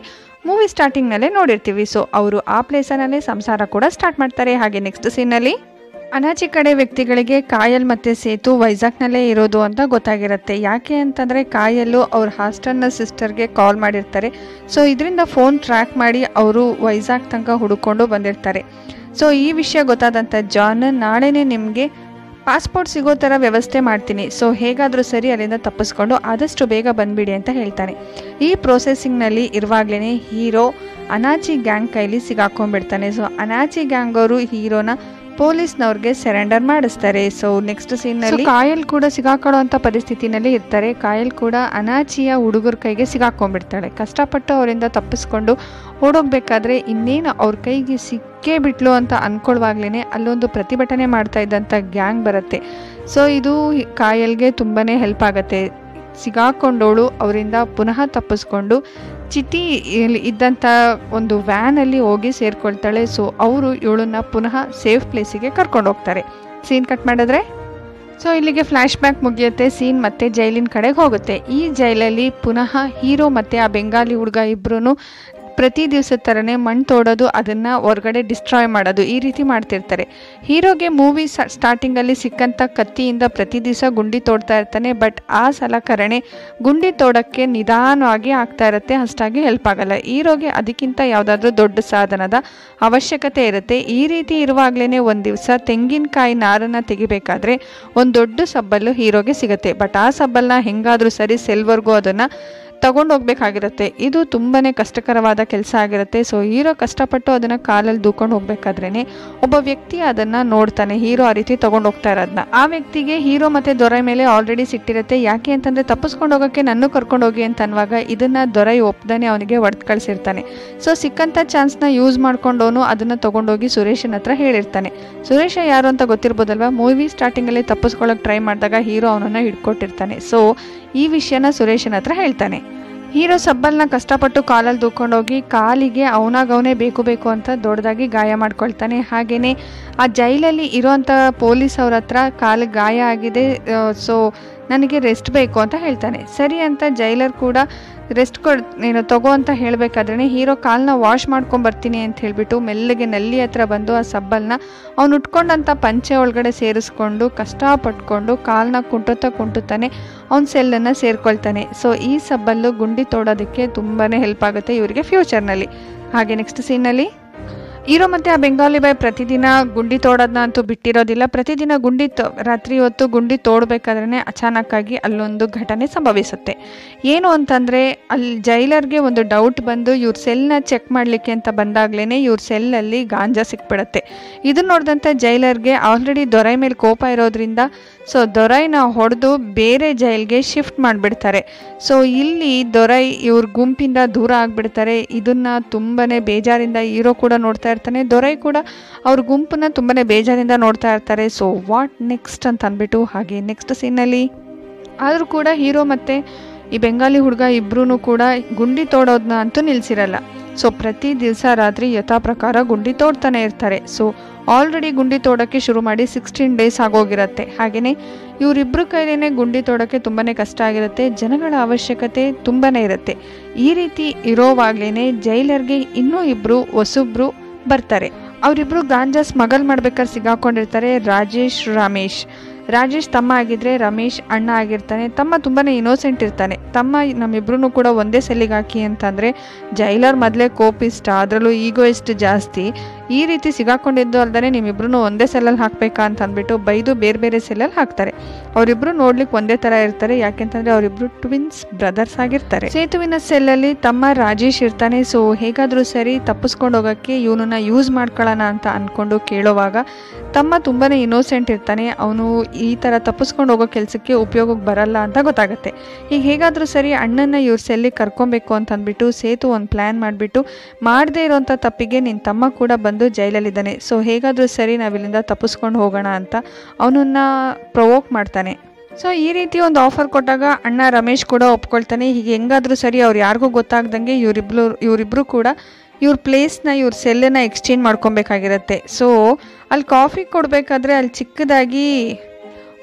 ಮೂವಿ ಸ್ಟಾರ್ಟಿಂಗ್ನಲ್ಲೇ ನೋಡಿರ್ತೀವಿ ಸೊ ಅವರು ಆ ಪ್ಲೇಸನಲ್ಲೇ ಸಂಸಾರ ಕೂಡ ಸ್ಟಾರ್ಟ್ ಮಾಡ್ತಾರೆ ಹಾಗೆ ನೆಕ್ಸ್ಟ್ ಸೀನಲ್ಲಿ ಅನಾಚಿ ಕಡೆ ವ್ಯಕ್ತಿಗಳಿಗೆ ಕಾಯಲ್ ಮತ್ತು ಸೇತು ವೈಜಾಗ್ನಲ್ಲೇ ಇರೋದು ಅಂತ ಗೊತ್ತಾಗಿರುತ್ತೆ ಯಾಕೆ ಅಂತಂದರೆ ಕಾಯಲ್ಲು ಅವ್ರ ಹಾಸ್ಟೆಲ್ನ ಸಿಸ್ಟರ್ಗೆ ಕಾಲ್ ಮಾಡಿರ್ತಾರೆ ಸೊ ಇದರಿಂದ ಫೋನ್ ಟ್ರ್ಯಾಕ್ ಮಾಡಿ ಅವರು ವೈಜಾಗ್ ತನಕ ಹುಡುಕೊಂಡು ಬಂದಿರ್ತಾರೆ ಸೊ ಈ ವಿಷಯ ಗೊತ್ತಾದಂಥ ಜಾನ್ ನಾಳೆನೇ ನಿಮಗೆ ಪಾಸ್ಪೋರ್ಟ್ ಸಿಗೋ ಥರ ವ್ಯವಸ್ಥೆ ಮಾಡ್ತೀನಿ ಸೊ ಹೇಗಾದರೂ ಸರಿ ಅಲ್ಲಿಂದ ತಪ್ಪಿಸ್ಕೊಂಡು ಆದಷ್ಟು ಬೇಗ ಬಂದ್ಬಿಡಿ ಅಂತ ಹೇಳ್ತಾನೆ ಈ ಪ್ರೊಸೆಸಿಂಗ್ನಲ್ಲಿ ಇರುವಾಗಲೇ ಹೀರೋ ಅನಾಚಿ ಗ್ಯಾಂಗ್ ಕೈಲಿ ಸಿಗಾಕೊಂಡ್ಬಿಡ್ತಾನೆ ಸೊ ಅನಾಚಿ ಗ್ಯಾಂಗ್ ಅವರು ಹೀರೋನ ಪೊಲೀಸ್ನವ್ರಿಗೆ ಸರೆಂಡರ್ ಮಾಡಿಸ್ತಾರೆ ಸೊ ನೆಕ್ಸ್ಟ್ ಸೀನ್ನಲ್ಲಿ ಕಾಯಲ್ ಕೂಡ ಸಿಗಾಕೊಳ್ಳುವಂಥ ಪರಿಸ್ಥಿತಿನಲ್ಲಿ ಇರ್ತಾರೆ ಕಾಯಲ್ ಕೂಡ ಅನಾಚಿಯ ಹುಡುಗರ ಕೈಗೆ ಸಿಗಾಕೊಂಡ್ಬಿಡ್ತಾಳೆ ಕಷ್ಟಪಟ್ಟು ಅವರಿಂದ ತಪ್ಪಿಸ್ಕೊಂಡು ಓಡೋಗ್ಬೇಕಾದ್ರೆ ಇನ್ನೇನು ಅವ್ರ ಕೈಗೆ ಸಿಕ್ಕೇ ಬಿಟ್ಲು ಅಂತ ಅನ್ಕೊಳ್ಳುವಾಗ್ಲೇ ಅಲ್ಲೊಂದು ಪ್ರತಿಭಟನೆ ಮಾಡ್ತಾ ಇದ್ದಂಥ ಗ್ಯಾಂಗ್ ಬರುತ್ತೆ ಸೊ ಇದು ಕಾಯಲ್ಗೆ ತುಂಬಾ ಹೆಲ್ಪ್ ಆಗುತ್ತೆ ಸಿಗಾಕೊಂಡವಳು ಅವರಿಂದ ಪುನಃ ತಪ್ಪಿಸ್ಕೊಂಡು ಚಿಟಿ ಇದ್ದಂಥ ಒಂದು ವ್ಯಾನಲ್ಲಿ ಹೋಗಿ ಸೇರ್ಕೊಳ್ತಾಳೆ ಸೊ ಅವರು ಇವಳನ್ನ ಪುನಃ ಸೇಫ್ ಪ್ಲೇಸಿಗೆ ಕರ್ಕೊಂಡು ಹೋಗ್ತಾರೆ ಸೀನ್ ಕಟ್ ಮಾಡಿದ್ರೆ ಸೊ ಇಲ್ಲಿಗೆ ಫ್ಲ್ಯಾಶ್ ಬ್ಯಾಕ್ ಮುಗಿಯುತ್ತೆ ಸೀನ್ ಮತ್ತೆ ಜೈಲಿನ ಕಡೆಗೆ ಹೋಗುತ್ತೆ ಈ ಜೈಲಲ್ಲಿ ಪುನಃ ಹೀರೋ ಮತ್ತು ಆ ಬೆಂಗಾಲಿ ಹುಡುಗ ಇಬ್ಬರೂ ಪ್ರತಿ ದಿವಸದ ಥರನೇ ಮಣ್ಣು ತೋಡೋದು ಅದನ್ನು ಹೊರಗಡೆ ಡಿಸ್ಟ್ರಾಯ್ ಮಾಡೋದು ಈ ರೀತಿ ಮಾಡ್ತಿರ್ತಾರೆ ಹೀರೋಗೆ ಮೂವಿ ಸ್ಟಾರ್ಟಿಂಗಲ್ಲಿ ಸಿಕ್ಕಂಥ ಕತ್ತಿಯಿಂದ ಪ್ರತಿ ದಿವಸ ಗುಂಡಿ ತೋಡ್ತಾ ಇರ್ತಾನೆ ಬಟ್ ಆ ಸಲ ಕರಣೆ ಗುಂಡಿ ತೋಡೋಕ್ಕೆ ನಿಧಾನವಾಗಿ ಆಗ್ತಾ ಇರುತ್ತೆ ಅಷ್ಟಾಗಿ ಹೆಲ್ಪ್ ಆಗಲ್ಲ ಹೀರೋಗೆ ಅದಕ್ಕಿಂತ ಯಾವುದಾದ್ರೂ ದೊಡ್ಡ ಸಾಧನದ ಅವಶ್ಯಕತೆ ಇರುತ್ತೆ ಈ ರೀತಿ ಇರುವಾಗಲೇ ಒಂದು ದಿವಸ ತೆಂಗಿನಕಾಯಿ ನಾರನ್ನು ತೆಗಿಬೇಕಾದ್ರೆ ಒಂದು ದೊಡ್ಡ ಸಬ್ಬಲ್ಲು ಹೀರೋಗೆ ಸಿಗುತ್ತೆ ಬಟ್ ಆ ಸಬ್ಬಲ್ನ ಹೆಂಗಾದರೂ ಸರಿ ಸೆಲ್ವರ್ಗೂ ಅದನ್ನು ತಗೊಂಡು ಹೋಗ್ಬೇಕಾಗಿರುತ್ತೆ ಇದು ತುಂಬಾ ಕಷ್ಟಕರವಾದ ಕೆಲಸ ಆಗಿರುತ್ತೆ ಸೊ ಹೀರೋ ಕಷ್ಟಪಟ್ಟು ಅದನ್ನು ಕಾಲಲ್ಲಿ ದೂಕೊಂಡು ಹೋಗ್ಬೇಕಾದ್ರೇ ಒಬ್ಬ ವ್ಯಕ್ತಿ ಅದನ್ನು ನೋಡ್ತಾನೆ ಹೀರೋ ಆ ರೀತಿ ತಗೊಂಡು ಹೋಗ್ತಾ ಇರೋದನ್ನ ಆ ವ್ಯಕ್ತಿಗೆ ಹೀರೋ ಮತ್ತು ದೊರೆ ಮೇಲೆ ಆಲ್ರೆಡಿ ಸಿಟ್ಟಿರುತ್ತೆ ಯಾಕೆ ಅಂತಂದರೆ ತಪ್ಪಿಸ್ಕೊಂಡು ಹೋಗೋಕ್ಕೆ ನನ್ನೂ ಕರ್ಕೊಂಡು ಹೋಗಿ ಅಂತ ಅನ್ನುವಾಗ ಇದನ್ನು ದೊರೆ ಒಪ್ದಾನೆ ಅವನಿಗೆ ಒಡೆದು ಕಳಿಸಿರ್ತಾನೆ ಸೊ ಸಿಕ್ಕಂಥ ಚಾನ್ಸ್ನ ಯೂಸ್ ಮಾಡ್ಕೊಂಡವನು ಅದನ್ನು ತೊಗೊಂಡೋಗಿ ಸುರೇಶನ ಹತ್ರ ಹೇಳಿರ್ತಾನೆ ಸುರೇಶ ಯಾರು ಅಂತ ಗೊತ್ತಿರ್ಬೋದಲ್ವಾ ಮೂವಿ ಸ್ಟಾರ್ಟಿಂಗಲ್ಲಿ ತಪ್ಪಿಸ್ಕೊಳ್ಳೋಕೆ ಟ್ರೈ ಮಾಡಿದಾಗ ಹೀರೋ ಅವನನ್ನು ಹಿಡ್ಕೊಟ್ಟಿರ್ತಾನೆ ಸೊ ಈ ವಿಷಯನ ಸುರೇಶನ ಹತ್ರ ಹೇಳ್ತಾನೆ ಹೀರೋ ಸಬ್ಬಲ್ನ ಕಷ್ಟಪಟ್ಟು ಕಾಲಲ್ಲಿ ದೂಕೊಂಡೋಗಿ ಕಾಲಿಗೆ ಅವನಾಗವನೇ ಬೇಕು ಬೇಕು ಅಂತ ದೊಡ್ಡದಾಗಿ ಗಾಯ ಮಾಡ್ಕೊಳ್ತಾನೆ ಹಾಗೆಯೇ ಆ ಜೈಲಲ್ಲಿ ಇರೋಂಥ ಪೊಲೀಸ್ ಅವ್ರ ಹತ್ರ ಕಾಲಿಗೆ ಗಾಯ ಆಗಿದೆ ಸೊ ನನಗೆ ರೆಸ್ಟ್ ಬೇಕು ಅಂತ ಹೇಳ್ತಾನೆ ಸರಿ ಅಂತ ಜೈಲರ್ ಕೂಡ ರೆಸ್ಟ್ ಕೊಡ್ ನೀನು ತಗೋ ಅಂತ ಹೇಳಬೇಕಾದ್ರೆ ಹೀರೋ ಕಾಲನ್ನ ವಾಶ್ ಮಾಡ್ಕೊಂಬರ್ತೀನಿ ಅಂತ ಹೇಳಿಬಿಟ್ಟು ಮೆಲ್ಲಗೆ ನಲ್ಲಿ ಹತ್ರ ಬಂದು ಆ ಸಬ್ಬಲ್ನ ಅವ್ನು ಉಟ್ಕೊಂಡಂಥ ಪಂಚೆ ಒಳಗಡೆ ಸೇರಿಸ್ಕೊಂಡು ಕಷ್ಟಪಟ್ಕೊಂಡು ಕಾಲನ್ನ ಕುಂಟುತ್ತಾ ಕುಂಟುತ್ತಾನೆ ಅವ್ನ ಸೆಲ್ಲನ್ನು ಸೇರ್ಕೊಳ್ತಾನೆ ಸೊ ಈ ಸಬ್ಬಲ್ಲು ಗುಂಡಿ ತೋಡೋದಕ್ಕೆ ತುಂಬಾ ಹೆಲ್ಪ್ ಆಗುತ್ತೆ ಇವರಿಗೆ ಫ್ಯೂಚರ್ನಲ್ಲಿ ಹಾಗೆ ನೆಕ್ಸ್ಟ್ ಸೀನಲ್ಲಿ ಹೀರೋ ಮತ್ತು ಆ ಬೆಂಗಾಲಿ ಬಾಯ್ ಪ್ರತಿದಿನ ಗುಂಡಿ ತೋಡೋದನ್ನ ಅಂತೂ ಬಿಟ್ಟಿರೋದಿಲ್ಲ ಪ್ರತಿದಿನ ಗುಂಡಿ ತೋ ರಾತ್ರಿ ಹೊತ್ತು ಗುಂಡಿ ತೋಡಬೇಕಾದ್ರೆ ಅಚಾನಕ್ಕಾಗಿ ಅಲ್ಲೊಂದು ಘಟನೆ ಸಂಭವಿಸುತ್ತೆ ಏನು ಅಂತಂದರೆ ಅಲ್ಲಿ ಜೈಲರ್ಗೆ ಒಂದು ಡೌಟ್ ಬಂದು ಇವ್ರ ಸೆಲ್ನ ಚೆಕ್ ಮಾಡಲಿಕ್ಕೆ ಅಂತ ಬಂದಾಗ್ಲೇ ಇವ್ರ ಸೆಲ್ಲಲ್ಲಿ ಗಾಂಜಾ ಸಿಕ್ಬಿಡತ್ತೆ ಇದನ್ನ ನೋಡಿದಂಥ ಜೈಲರ್ಗೆ ಆಲ್ರೆಡಿ ದೊರೆ ಮೇಲೆ ಕೋಪ ಇರೋದ್ರಿಂದ ಸೊ ದೊರೈನ ಹೊಡೆದು ಬೇರೆ ಜೈಲ್ಗೆ ಶಿಫ್ಟ್ ಮಾಡಿಬಿಡ್ತಾರೆ ಸೊ ಇಲ್ಲಿ ದೊರೈ ಇವ್ರ ಗುಂಪಿಂದ ದೂರ ಆಗಿಬಿಡ್ತಾರೆ ಇದನ್ನು ತುಂಬಾ ಬೇಜಾರಿಂದ ಹೀರೋ ಕೂಡ ನೋಡ್ತಾ ಇರ್ತಾನೆ ದೊರೈ ಕೂಡ ಅವ್ರ ಗುಂಪನ್ನ ತುಂಬಾ ಬೇಜಾರಿಂದ ನೋಡ್ತಾ ಇರ್ತಾರೆ ಸೊ ವಾಟ್ ನೆಕ್ಸ್ಟ್ ಅಂತ ಅಂದ್ಬಿಟ್ಟು ಹಾಗೆ ನೆಕ್ಸ್ಟ್ ಸೀನಲ್ಲಿ ಆದರೂ ಕೂಡ ಹೀರೋ ಮತ್ತು ಈ ಬೆಂಗಾಲಿ ಹುಡುಗ ಇಬ್ಬರೂ ಕೂಡ ಗುಂಡಿ ತೋಡೋದನ್ನ ಅಂತೂ ನಿಲ್ಲಿಸಿರಲ್ಲ ಸೊ ಪ್ರತಿ ದಿವಸ ರಾತ್ರಿ ಯಥಾ ಪ್ರಕಾರ ಗುಂಡಿ ತೋಡ್ತಾನೆ ಇರ್ತಾರೆ ಸೊ ಆಲ್ರೆಡಿ ಗುಂಡಿ ತೋಡೋಕ್ಕೆ ಶುರು ಮಾಡಿ ಸಿಕ್ಸ್ಟೀನ್ ಡೇಸ್ ಆಗೋಗಿರುತ್ತೆ ಹಾಗೆಯೇ ಇವರಿಬ್ಬರ ಕೈಲೇ ಗುಂಡಿ ತೋಡೋಕ್ಕೆ ತುಂಬಾ ಕಷ್ಟ ಆಗಿರುತ್ತೆ ಜನಗಳ ಅವಶ್ಯಕತೆ ತುಂಬಾ ಇರುತ್ತೆ ಈ ರೀತಿ ಇರೋವಾಗ್ಲೇ ಜೈಲರ್ಗೆ ಇನ್ನೂ ಇಬ್ಬರು ಹೊಸಬ್ರು ಬರ್ತಾರೆ ಅವರಿಬ್ಬರು ಗಾಂಜಾ ಸ್ಮಗಲ್ ಮಾಡ್ಬೇಕಾದ್ರೆ ಸಿಗಾಕೊಂಡಿರ್ತಾರೆ ರಾಜೇಶ್ ರಮೇಶ್ ರಾಜೇಶ್ ತಮ್ಮ ಆಗಿದ್ರೆ ರಮೇಶ್ ಅಣ್ಣ ಆಗಿರ್ತಾನೆ ತಮ್ಮ ತುಂಬಾ ಇನೋಸೆಂಟ್ ಇರ್ತಾನೆ ತಮ್ಮ ನಮ್ಮಿಬ್ರು ಕೂಡ ಒಂದೇ ಸೆಲ್ಲಿಗೆ ಹಾಕಿ ಅಂತಂದರೆ ಜೈಲರ್ ಮೊದಲೇ ಕೋಪಿಷ್ಟ ಅದರಲ್ಲೂ ಈಗೋ ಎಷ್ಟು ಜಾಸ್ತಿ ಈ ರೀತಿ ಸಿಗಾಕೊಂಡಿದ್ದು ಅಲ್ದೇ ನಿಮ್ಮಿಬ್ರು ಒಂದೇ ಸೆಲ್ಲಲ್ಲಿ ಹಾಕಬೇಕಾ ಅಂತ ಅಂದ್ಬಿಟ್ಟು ಬೈದು ಬೇರೆ ಬೇರೆ ಸೆಲ್ಲಲ್ಲಿ ಹಾಕ್ತಾರೆ ಅವರಿಬ್ರು ನೋಡ್ಲಿಕ್ಕೆ ಒಂದೇ ಥರ ಇರ್ತಾರೆ ಯಾಕೆಂತಂದರೆ ಅವರಿಬ್ರು ಟ್ವಿನ್ಸ್ ಬ್ರದರ್ಸ್ ಆಗಿರ್ತಾರೆ ಸೇತುವಿನ ಸೆಲ್ಲಲ್ಲಿ ತಮ್ಮ ರಾಜೇಶ್ ಇರ್ತಾನೆ ಸೊ ಹೇಗಾದರೂ ಸರಿ ತಪ್ಪಿಸ್ಕೊಂಡು ಹೋಗೋಕ್ಕೆ ಇವನನ್ನ ಯೂಸ್ ಮಾಡ್ಕೊಳ್ಳೋಣ ಅಂತ ಅಂದ್ಕೊಂಡು ಕೇಳೋವಾಗ ತಮ್ಮ ತುಂಬಾ ಇನೋಸೆಂಟ್ ಇರ್ತಾನೆ ಅವನು ಈ ಥರ ತಪ್ಪಿಸ್ಕೊಂಡು ಹೋಗೋ ಕೆಲಸಕ್ಕೆ ಉಪಯೋಗಕ್ಕೆ ಬರಲ್ಲ ಅಂತ ಗೊತ್ತಾಗುತ್ತೆ ಈಗ ಹೇಗಾದರೂ ಸರಿ ಅಣ್ಣನ ಇವ್ರ ಸೆಲ್ಲಿಗೆ ಕರ್ಕೊಬೇಕು ಅಂತ ಅಂದ್ಬಿಟ್ಟು ಸೇತು ಒಂದು ಪ್ಲ್ಯಾನ್ ಮಾಡಿಬಿಟ್ಟು ಮಾಡದೇ ಇರೋಂಥ ತಪ್ಪಿಗೆ ನಿನ್ನ ತಮ್ಮ ಕೂಡ ಬಂದು ಜೈಲಲ್ಲಿದ್ದಾನೆ ಸೊ ಹೇಗಾದರೂ ಸರಿ ನಾವಿಲ್ಲಿಂದ ತಪ್ಪಿಸ್ಕೊಂಡು ಹೋಗೋಣ ಅಂತ ಅವನನ್ನ ಪ್ರವೋಕ್ ಮಾಡ್ತಾನೆ ಸೊ ಈ ರೀತಿ ಒಂದು ಆಫರ್ ಕೊಟ್ಟಾಗ ಅಣ್ಣ ರಮೇಶ್ ಕೂಡ ಒಪ್ಕೊಳ್ತಾನೆ ಹೀಗೆ ಹೆಂಗಾದರೂ ಸರಿ ಅವ್ರು ಯಾರಿಗೂ ಗೊತ್ತಾಗ್ದಂಗೆ ಇವರಿಬ್ರು ಇವರಿಬ್ಬರು ಕೂಡ ಇವ್ರ ಪ್ಲೇಸ್ನ ಇವ್ರ ಸೆಲ್ಲನ್ನು ಎಕ್ಸ್ಚೇಂಜ್ ಮಾಡ್ಕೊಬೇಕಾಗಿರುತ್ತೆ ಸೊ ಅಲ್ಲಿ ಕಾಫಿ ಕೊಡಬೇಕಾದ್ರೆ ಅಲ್ಲಿ ಚಿಕ್ಕದಾಗಿ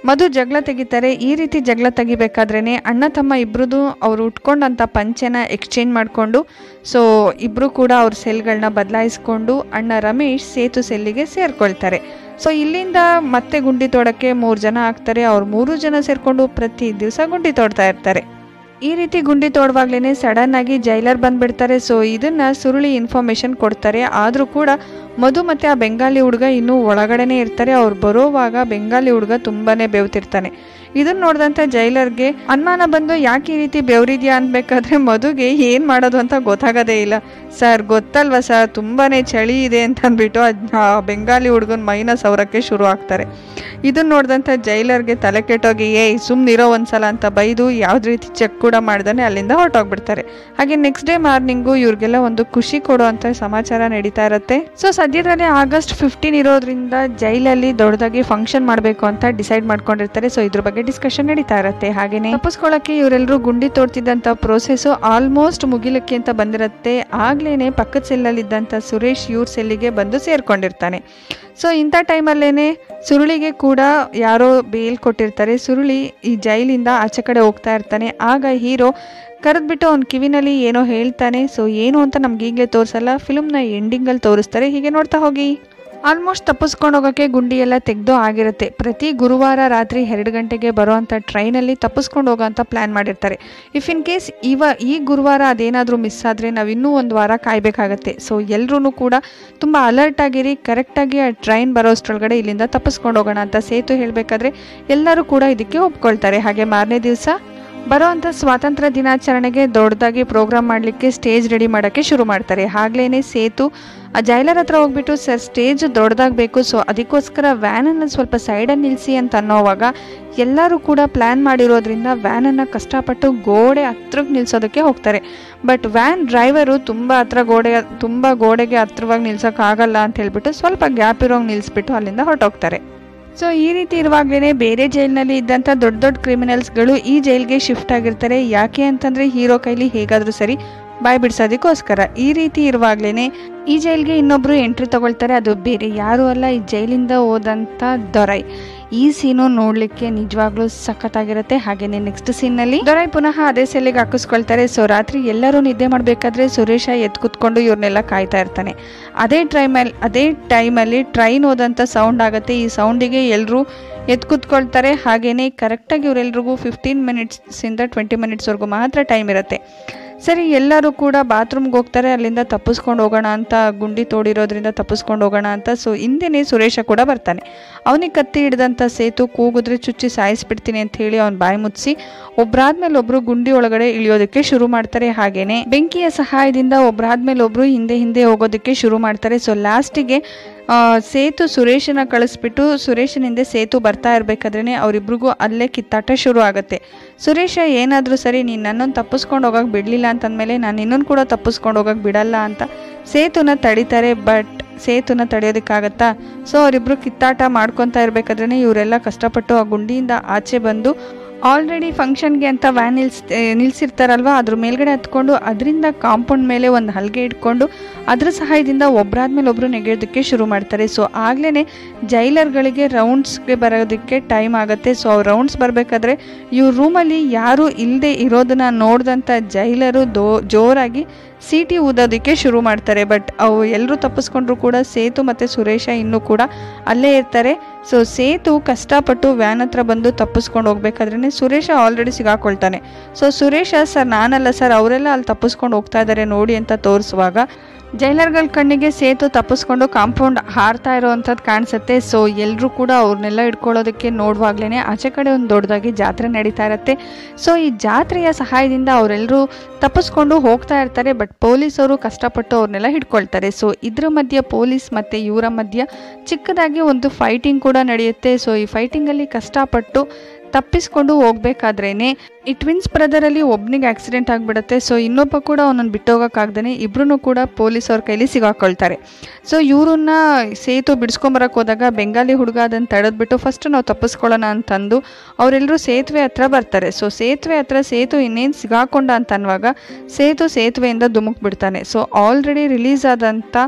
ಮಧು ಜಗಳ ತೆಗಿತಾರೆ ಈ ರೀತಿ ಜಗಳ ತೆಗಿಬೇಕಾದ್ರೇ ಅಣ್ಣ ತಮ್ಮ ಇಬ್ರದ್ದು ಅವ್ರು ಉಟ್ಕೊಂಡಂಥ ಪಂಚೆನ ಎಕ್ಸ್ಚೇಂಜ್ ಮಾಡಿಕೊಂಡು ಸೊ ಇಬ್ಬರು ಕೂಡ ಅವ್ರ ಸೆಲ್ಗಳನ್ನ ಬದಲಾಯಿಸ್ಕೊಂಡು ಅಣ್ಣ ರಮೇಶ್ ಸೇತು ಸೆಲ್ಲಿಗೆ ಸೇರ್ಕೊಳ್ತಾರೆ ಸೊ ಇಲ್ಲಿಂದ ಮತ್ತೆ ಗುಂಡಿ ತೋಡಕ್ಕೆ ಮೂರು ಜನ ಆಗ್ತಾರೆ ಅವ್ರು ಮೂರು ಜನ ಸೇರಿಕೊಂಡು ಪ್ರತಿ ದಿವಸ ಗುಂಡಿ ತೋಡ್ತಾ ಇರ್ತಾರೆ ಈ ರೀತಿ ಗುಂಡಿ ತೋಡುವಾಗ್ಲೇ ಸಡನ್ ಆಗಿ ಜೈಲರ್ ಬಂದ್ಬಿಡ್ತಾರೆ ಸೊ ಇದನ್ನ ಸುರುಳಿ ಇನ್ಫಾರ್ಮೇಶನ್ ಕೊಡ್ತಾರೆ ಆದರೂ ಕೂಡ ಮಧು ಮತ್ತೆ ಆ ಬೆಂಗಾಲಿ ಹುಡುಗ ಇನ್ನೂ ಒಳಗಡೆನೆ ಇರ್ತಾರೆ ಅವ್ರು ಬರೋವಾಗ ಬೆಂಗಾಲಿ ಹುಡುಗ ತುಂಬಾನೇ ಬೆವ್ತಿರ್ತಾನೆ ಇದನ್ನ ನೋಡಿದಂಥ ಜೈಲರ್ಗೆ ಅನುಮಾನ ಬಂದು ಯಾಕೆ ಈ ರೀತಿ ಬೆವರಿದ್ಯಾ ಅನ್ಬೇಕಾದ್ರೆ ಮಧುಗೆ ಏನು ಮಾಡೋದು ಅಂತ ಗೊತ್ತಾಗೋದೇ ಇಲ್ಲ ಸರ್ ಗೊತ್ತಲ್ವಾ ಸರ್ ತುಂಬಾನೇ ಚಳಿ ಇದೆ ಅಂತ ಅಂದ್ಬಿಟ್ಟು ಅದ್- ಆ ಬೆಂಗಾಲಿ ಹುಡುಗನ ಮೈನ ಸೌರಕ್ಕೆ ಶುರು ಆಗ್ತಾರೆ ಇದನ್ನ ನೋಡಿದಂಥ ಜೈಲರ್ಗೆ ತಲೆ ಕೆಟ್ಟೋಗಿ ಏಯ್ ಸುಮ್ಮನಿರೋ ಒಂದ್ಸಲ ಅಂತ ಬೈದು ಯಾವ್ದು ರೀತಿ ಚೆಕ್ ಕೂಡ ಮಾಡ್ದಾನೆ ಅಲ್ಲಿಂದ ಹೊರಟೋಗ್ಬಿಡ್ತಾರೆ ಹಾಗೆ ನೆಕ್ಸ್ಟ್ ಡೇ ಮಾರ್ನಿಂಗು ಇವ್ರಿಗೆಲ್ಲ ಒಂದು ಖುಷಿ ಕೊಡುವಂಥ ಸಮಾಚಾರ ನಡೀತಾ ಇರುತ್ತೆ ಸೊ ಸದ್ಯದಲ್ಲೇ ಆಗಸ್ಟ್ ಫಿಫ್ಟೀನ್ ಇರೋದ್ರಿಂದ ಜೈಲಲ್ಲಿ ದೊಡ್ಡದಾಗಿ ಫಂಕ್ಷನ್ ಮಾಡಬೇಕು ಅಂತ ಡಿಸೈಡ್ ಮಾಡ್ಕೊಂಡಿರ್ತಾರೆ ಸೊ ಇದ್ರ ಬಗ್ಗೆ ಡಿಸ್ಕಷನ್ ನಡೀತಾ ಇರುತ್ತೆ ಹಾಗೇನೆ ತಪ್ಪಿಸ್ಕೊಳ್ಳೋಕೆ ಇವರೆಲ್ಲರೂ ಗುಂಡಿ ತೋಡ್ತಿದ್ದಂಥ ಪ್ರೋಸೆಸ್ ಆಲ್ಮೋಸ್ಟ್ ಮುಗಿಲಕ್ಕೆ ಅಂತ ಬಂದಿರುತ್ತೆ ಆಗ್ಲೇನೆ ಪಕ್ಕದ ಸೆಲ್ಲಲ್ಲಿದ್ದಂಥ ಸುರೇಶ್ ಇವ್ರ ಸೆಲ್ಲಿಗೆ ಬಂದು ಸೇರ್ಕೊಂಡಿರ್ತಾನೆ ಸೊ ಇಂಥ ಟೈಮಲ್ಲೇನೆ ಸುರುಳಿಗೆ ಕೂಡ ಯಾರೋ ಬೇಲ್ ಕೊಟ್ಟಿರ್ತಾರೆ ಸುರುಳಿ ಈ ಜೈಲಿಂದ ಆಚೆ ಕಡೆ ಹೋಗ್ತಾ ಇರ್ತಾನೆ ಆಗ ಹೀರೋ ಕರೆದ್ಬಿಟ್ಟು ಅವ್ನ ಕಿವಿನಲ್ಲಿ ಏನೋ ಹೇಳ್ತಾನೆ ಸೊ ಏನು ಅಂತ ನಮ್ಗೆ ಈಗಲೇ ತೋರಿಸಲ್ಲ ಫಿಲ್ಮ್ನ ಎಂಡಿಂಗಲ್ಲಿ ತೋರಿಸ್ತಾರೆ ಹೀಗೆ ನೋಡ್ತಾ ಹೋಗಿ ಆಲ್ಮೋಸ್ಟ್ ತಪ್ಪಿಸ್ಕೊಂಡು ಹೋಗೋಕ್ಕೆ ಗುಂಡಿ ಎಲ್ಲ ತೆಗೆದು ಆಗಿರುತ್ತೆ ಪ್ರತಿ ಗುರುವಾರ ರಾತ್ರಿ ಎರಡು ಗಂಟೆಗೆ ಬರೋವಂಥ ಟ್ರೈನಲ್ಲಿ ತಪ್ಪಿಸ್ಕೊಂಡು ಹೋಗೋಂಥ ಪ್ಲ್ಯಾನ್ ಮಾಡಿರ್ತಾರೆ ಇಫ್ ಇನ್ ಕೇಸ್ ಇವ ಈ ಗುರುವಾರ ಅದೇನಾದರೂ ಮಿಸ್ ಆದರೆ ನಾವು ಇನ್ನೂ ಒಂದು ವಾರ ಕಾಯಬೇಕಾಗತ್ತೆ ಸೊ ಎಲ್ಲರೂ ಕೂಡ ತುಂಬ ಅಲರ್ಟ್ ಆಗಿರಿ ಕರೆಕ್ಟಾಗಿ ಆ ಟ್ರೈನ್ ಬರೋಷ್ಟ್ರೊಳಗಡೆ ಇಲ್ಲಿಂದ ತಪ್ಪಿಸ್ಕೊಂಡು ಹೋಗೋಣ ಅಂತ ಸೇತು ಹೇಳಬೇಕಾದ್ರೆ ಎಲ್ಲರೂ ಕೂಡ ಇದಕ್ಕೆ ಒಪ್ಕೊಳ್ತಾರೆ ಹಾಗೆ ಮಾರನೇ ದಿವಸ ಬರೋವಂಥ ಸ್ವಾತಂತ್ರ್ಯ ದಿನಾಚರಣೆಗೆ ದೊಡ್ಡದಾಗಿ ಪ್ರೋಗ್ರಾಮ್ ಮಾಡಲಿಕ್ಕೆ ಸ್ಟೇಜ್ ರೆಡಿ ಮಾಡೋಕ್ಕೆ ಶುರು ಮಾಡ್ತಾರೆ ಆಗ್ಲೇ ಸೇತು ಆ ಜೈಲರ್ ಹತ್ರ ಹೋಗ್ಬಿಟ್ಟು ಸರ್ ಸ್ಟೇಜ್ ದೊಡ್ಡದಾಗಬೇಕು ಸೊ ಅದಕ್ಕೋಸ್ಕರ ವ್ಯಾನನ್ನು ಸ್ವಲ್ಪ ಸೈಡಲ್ಲಿ ನಿಲ್ಲಿಸಿ ಅಂತ ಅನ್ನೋವಾಗ ಎಲ್ಲರೂ ಕೂಡ ಪ್ಲ್ಯಾನ್ ಮಾಡಿರೋದ್ರಿಂದ ವ್ಯಾನನ್ನು ಕಷ್ಟಪಟ್ಟು ಗೋಡೆ ಹತ್ರಕ್ಕೆ ನಿಲ್ಸೋದಕ್ಕೆ ಹೋಗ್ತಾರೆ ಬಟ್ ವ್ಯಾನ್ ಡ್ರೈವರು ತುಂಬ ಹತ್ರ ಗೋಡೆ ತುಂಬ ಗೋಡೆಗೆ ಹತ್ರವಾಗಿ ನಿಲ್ಸೋಕ್ಕಾಗಲ್ಲ ಅಂತ ಹೇಳ್ಬಿಟ್ಟು ಸ್ವಲ್ಪ ಗ್ಯಾಪ್ ಇರೋಂಗೆ ನಿಲ್ಲಿಸ್ಬಿಟ್ಟು ಅಲ್ಲಿಂದ ಹೊರಟೋಗ್ತಾರೆ ಸೊ ಈ ರೀತಿ ಇರುವಾಗಲೇ ಬೇರೆ ಜೈಲಿನಲ್ಲಿ ಇದ್ದಂಥ ದೊಡ್ಡ ದೊಡ್ಡ ಕ್ರಿಮಿನಲ್ಸ್ಗಳು ಈ ಜೈಲ್ಗೆ ಶಿಫ್ಟ್ ಆಗಿರ್ತಾರೆ ಯಾಕೆ ಅಂತಂದರೆ ಹೀರೋ ಕೈಲಿ ಹೇಗಾದರೂ ಸರಿ ಬಾಯ್ ಬಿಡ್ಸೋದಕ್ಕೋಸ್ಕರ ಈ ರೀತಿ ಇರುವಾಗಲೇ ಈ ಜೈಲ್ಗೆ ಇನ್ನೊಬ್ರು ಎಂಟ್ರಿ ತಗೊಳ್ತಾರೆ ಅದು ಬೇರೆ ಯಾರೂ ಅಲ್ಲ ಈ ಜೈಲಿಂದ ಹೋದಂಥ ದೊರೈ ಈ ಸೀನು ನೋಡಲಿಕ್ಕೆ ನಿಜವಾಗ್ಲೂ ಸಖತ್ತಾಗಿರುತ್ತೆ ಹಾಗೇನೆ ನೆಕ್ಸ್ಟ್ ಸೀನಲ್ಲಿ ದೊರೈ ಪುನಃ ಅದೇ ಸೆಲ್ಲಿಗೆ ಹಾಕಿಸ್ಕೊಳ್ತಾರೆ ಸೊ ರಾತ್ರಿ ಎಲ್ಲರೂ ನಿದ್ದೆ ಮಾಡಬೇಕಾದ್ರೆ ಸುರೇಶ ಎದ್ದು ಕುತ್ಕೊಂಡು ಇವ್ರನ್ನೆಲ್ಲ ಕಾಯ್ತಾ ಇರ್ತಾನೆ ಅದೇ ಟ್ರೈಮಲ್ಲಿ ಅದೇ ಟೈಮಲ್ಲಿ ಟ್ರೈನ್ ಹೋದಂಥ ಸೌಂಡ್ ಆಗುತ್ತೆ ಈ ಸೌಂಡಿಗೆ ಎಲ್ಲರೂ ಎದ್ದು ಕೂತ್ಕೊಳ್ತಾರೆ ಹಾಗೇನೆ ಕರೆಕ್ಟಾಗಿ ಇವರೆಲ್ರಿಗೂ ಫಿಫ್ಟೀನ್ ಮಿನಿಟ್ಸಿಂದ ಟ್ವೆಂಟಿ ಮಿನಿಟ್ಸ್ವರೆಗೂ ಮಾತ್ರ ಟೈಮ್ ಇರುತ್ತೆ ಸರಿ ಎಲ್ಲರೂ ಕೂಡ ಬಾತ್ರೂಮ್ಗೆ ಹೋಗ್ತಾರೆ ಅಲ್ಲಿಂದ ತಪ್ಪಿಸ್ಕೊಂಡು ಹೋಗೋಣ ಅಂತ ಗುಂಡಿ ತೋಡಿರೋದ್ರಿಂದ ತಪ್ಪಿಸ್ಕೊಂಡು ಹೋಗೋಣ ಅಂತ ಸೊ ಹಿಂದೆನೇ ಸುರೇಶ ಕೂಡ ಬರ್ತಾನೆ ಅವನಿಗೆ ಕತ್ತಿ ಹಿಡ್ದಂಥ ಸೇತು ಕೂಗಿದ್ರೆ ಚುಚ್ಚಿ ಸಾಯಿಸ್ಬಿಡ್ತೀನಿ ಅಂತ ಹೇಳಿ ಅವ್ನ ಬಾಯಿ ಮುಚ್ಚಿ ಒಬ್ರಾದ್ಮೇಲೆ ಒಬ್ರು ಗುಂಡಿ ಒಳಗಡೆ ಇಳಿಯೋದಕ್ಕೆ ಶುರು ಮಾಡ್ತಾರೆ ಹಾಗೇನೆ ಬೆಂಕಿಯ ಸಹಾಯದಿಂದ ಒಬ್ರಾದ್ಮೇಲೆ ಒಬ್ರು ಹಿಂದೆ ಹಿಂದೆ ಹೋಗೋದಕ್ಕೆ ಶುರು ಮಾಡ್ತಾರೆ ಸೊ ಲಾಸ್ಟಿಗೆ ಆ, ಸೇತು ಸುರೇಶನ ಕಳಿಸ್ಬಿಟ್ಟು ಸುರೇಶನ ಹಿಂದೆ ಸೇತು ಬರ್ತಾ ಇರಬೇಕಾದ್ರೆ ಅವರಿಬ್ರಿಗೂ ಅಲ್ಲೇ ಕಿತ್ತಾಟ ಶುರು ಆಗುತ್ತೆ ಸುರೇಶ ಏನಾದರೂ ಸರಿ ನೀನು ನನ್ನನ್ನು ತಪ್ಪಿಸ್ಕೊಂಡು ಹೋಗಕ್ಕೆ ಬಿಡಲಿಲ್ಲ ಅಂತಂದಮೇಲೆ ನಾನು ಇನ್ನೊಂದು ಕೂಡ ತಪ್ಪಿಸ್ಕೊಂಡು ಹೋಗಕ್ಕೆ ಬಿಡಲ್ಲ ಅಂತ ಸೇತುನ ತಡಿತಾರೆ ಬಟ್ ಸೇತುನ ತಡೆಯೋದಕ್ಕಾಗತ್ತಾ ಸೊ ಅವರಿಬ್ರು ಕಿತ್ತಾಟ ಮಾಡ್ಕೊತಾ ಇರಬೇಕಾದ್ರೆ ಇವರೆಲ್ಲ ಕಷ್ಟಪಟ್ಟು ಆ ಗುಂಡಿಯಿಂದ ಆಚೆ ಬಂದು ಆಲ್ರೆಡಿ ಫಂಕ್ಷನ್ಗೆ ಅಂತ ವ್ಯಾನ್ ನಿಲ್ಸ್ ನಿಲ್ಸಿರ್ತಾರಲ್ವ ಅದ್ರ ಮೇಲ್ಗಡೆ ಹತ್ಕೊಂಡು ಅದರಿಂದ ಕಾಂಪೌಂಡ್ ಮೇಲೆ ಒಂದು ಹಲ್ಗೆ ಇಟ್ಕೊಂಡು ಅದ್ರ ಸಹಾಯದಿಂದ ಒಬ್ರಾದ್ಮೇಲೆ ಒಬ್ರು ನೆಗೆಯೋದಕ್ಕೆ ಶುರು ಮಾಡ್ತಾರೆ ಸೊ ಆಗ್ಲೇ ಜೈಲರ್ಗಳಿಗೆ ರೌಂಡ್ಸ್ಗೆ ಬರೋದಕ್ಕೆ ಟೈಮ್ ಆಗುತ್ತೆ ಸೊ ಅವ್ರು ರೌಂಡ್ಸ್ ಬರಬೇಕಾದ್ರೆ ಇವ್ರ ರೂಮಲ್ಲಿ ಯಾರೂ ಇಲ್ಲದೆ ಇರೋದನ್ನ ನೋಡಿದಂಥ ಜೈಲರು ದೋ ಜೋರಾಗಿ ಸೀಟಿ ಊದೋದಕ್ಕೆ ಶುರು ಮಾಡ್ತಾರೆ ಬಟ್ ಅವು ಎಲ್ಲರೂ ತಪ್ಪಿಸ್ಕೊಂಡ್ರು ಕೂಡ ಸೇತು ಮತ್ತು ಸುರೇಶ ಇನ್ನೂ ಕೂಡ ಅಲ್ಲೇ ಇರ್ತಾರೆ ಸೊ ಸೇತು ಕಷ್ಟಪಟ್ಟು ವ್ಯಾನ್ ಹತ್ರ ಬಂದು ತಪ್ಪಿಸ್ಕೊಂಡು ಹೋಗ್ಬೇಕಾದ್ರೆ ಸುರೇಶ ಆಲ್ರೆಡಿ ಸಿಗಾಕೊಳ್ತಾನೆ ಸೊ ಸುರೇಶ ಸರ್ ನಾನಲ್ಲ ಸರ್ ಅವರೆಲ್ಲ ಅಲ್ಲಿ ತಪ್ಪಿಸ್ಕೊಂಡು ಹೋಗ್ತಾ ಇದ್ದಾರೆ ನೋಡಿ ಅಂತ ತೋರಿಸುವಾಗ ಜೈಲರ್ಗಳ ಕಣ್ಣಿಗೆ ಸೇತು ತಪ್ಪಿಸ್ಕೊಂಡು ಕಾಂಪೌಂಡ್ ಹಾರ್ತಾ ಇರೋವಂಥದ್ದು ಕಾಣಿಸುತ್ತೆ ಸೊ ಎಲ್ಲರೂ ಕೂಡ ಅವ್ರನ್ನೆಲ್ಲ ಇಟ್ಕೊಳ್ಳೋದಕ್ಕೆ ನೋಡುವಾಗ್ಲೇ ಆಚೆ ಕಡೆ ಒಂದು ದೊಡ್ಡದಾಗಿ ಜಾತ್ರೆ ನಡೀತಾ ಇರುತ್ತೆ ಸೊ ಈ ಜಾತ್ರೆಯ ಸಹಾಯದಿಂದ ಅವರೆಲ್ಲರೂ ತಪ್ಪಿಸ್ಕೊಂಡು ಹೋಗ್ತಾ ಇರ್ತಾರೆ ಬಟ್ ಪೊಲೀಸವರು ಕಷ್ಟಪಟ್ಟು ಅವ್ರನ್ನೆಲ್ಲ ಹಿಡ್ಕೊಳ್ತಾರೆ ಸೊ ಇದ್ರ ಮಧ್ಯೆ ಪೊಲೀಸ್ ಮತ್ತು ಇವರ ಮಧ್ಯ ಚಿಕ್ಕದಾಗಿ ಒಂದು ಫೈಟಿಂಗ್ ಕೂಡ ನಡೆಯುತ್ತೆ ಸೊ ಈ ಫೈಟಿಂಗಲ್ಲಿ ಕಷ್ಟಪಟ್ಟು ತಪ್ಪಿಸ್ಕೊಂಡು ಹೋಗ್ಬೇಕಾದ್ರೇನೆ ಈ ಟ್ವಿನ್ಸ್ ಬ್ರದರಲ್ಲಿ ಒಬ್ನಿಗೆ ಆಕ್ಸಿಡೆಂಟ್ ಆಗಿಬಿಡುತ್ತೆ ಸೊ ಇನ್ನೊಬ್ಬ ಕೂಡ ಅವನನ್ನು ಬಿಟ್ಟೋಗೋಕ್ಕಾಗ್ದೇ ಇಬ್ರು ಕೂಡ ಪೊಲೀಸ್ ಅವ್ರ ಕೈಲಿ ಸಿಗಾಕೊಳ್ತಾರೆ ಸೊ ಇವ್ರನ್ನ ಸೇತು ಬಿಡಿಸ್ಕೊಂಬರಕ್ಕೆ ಹೋದಾಗ ಬೆಂಗಾಲಿ ಹುಡುಗ ಅದನ್ನು ತಡೆದ್ಬಿಟ್ಟು ಫಸ್ಟ್ ನಾವು ತಪ್ಪಿಸ್ಕೊಳ್ಳೋಣ ಅಂತಂದು ಅವರೆಲ್ಲರೂ ಸೇತುವೆ ಹತ್ರ ಬರ್ತಾರೆ ಸೊ ಸೇತುವೆ ಹತ್ರ ಸೇತು ಇನ್ನೇನು ಸಿಗಾಕೊಂಡ ಅಂತ ಅನ್ನುವಾಗ ಸೇತು ಸೇತುವೆಯಿಂದ ಧುಮುಕ್ ಬಿಡ್ತಾನೆ ಸೊ ಆಲ್ರೆಡಿ ರಿಲೀಸ್ ಆದಂಥ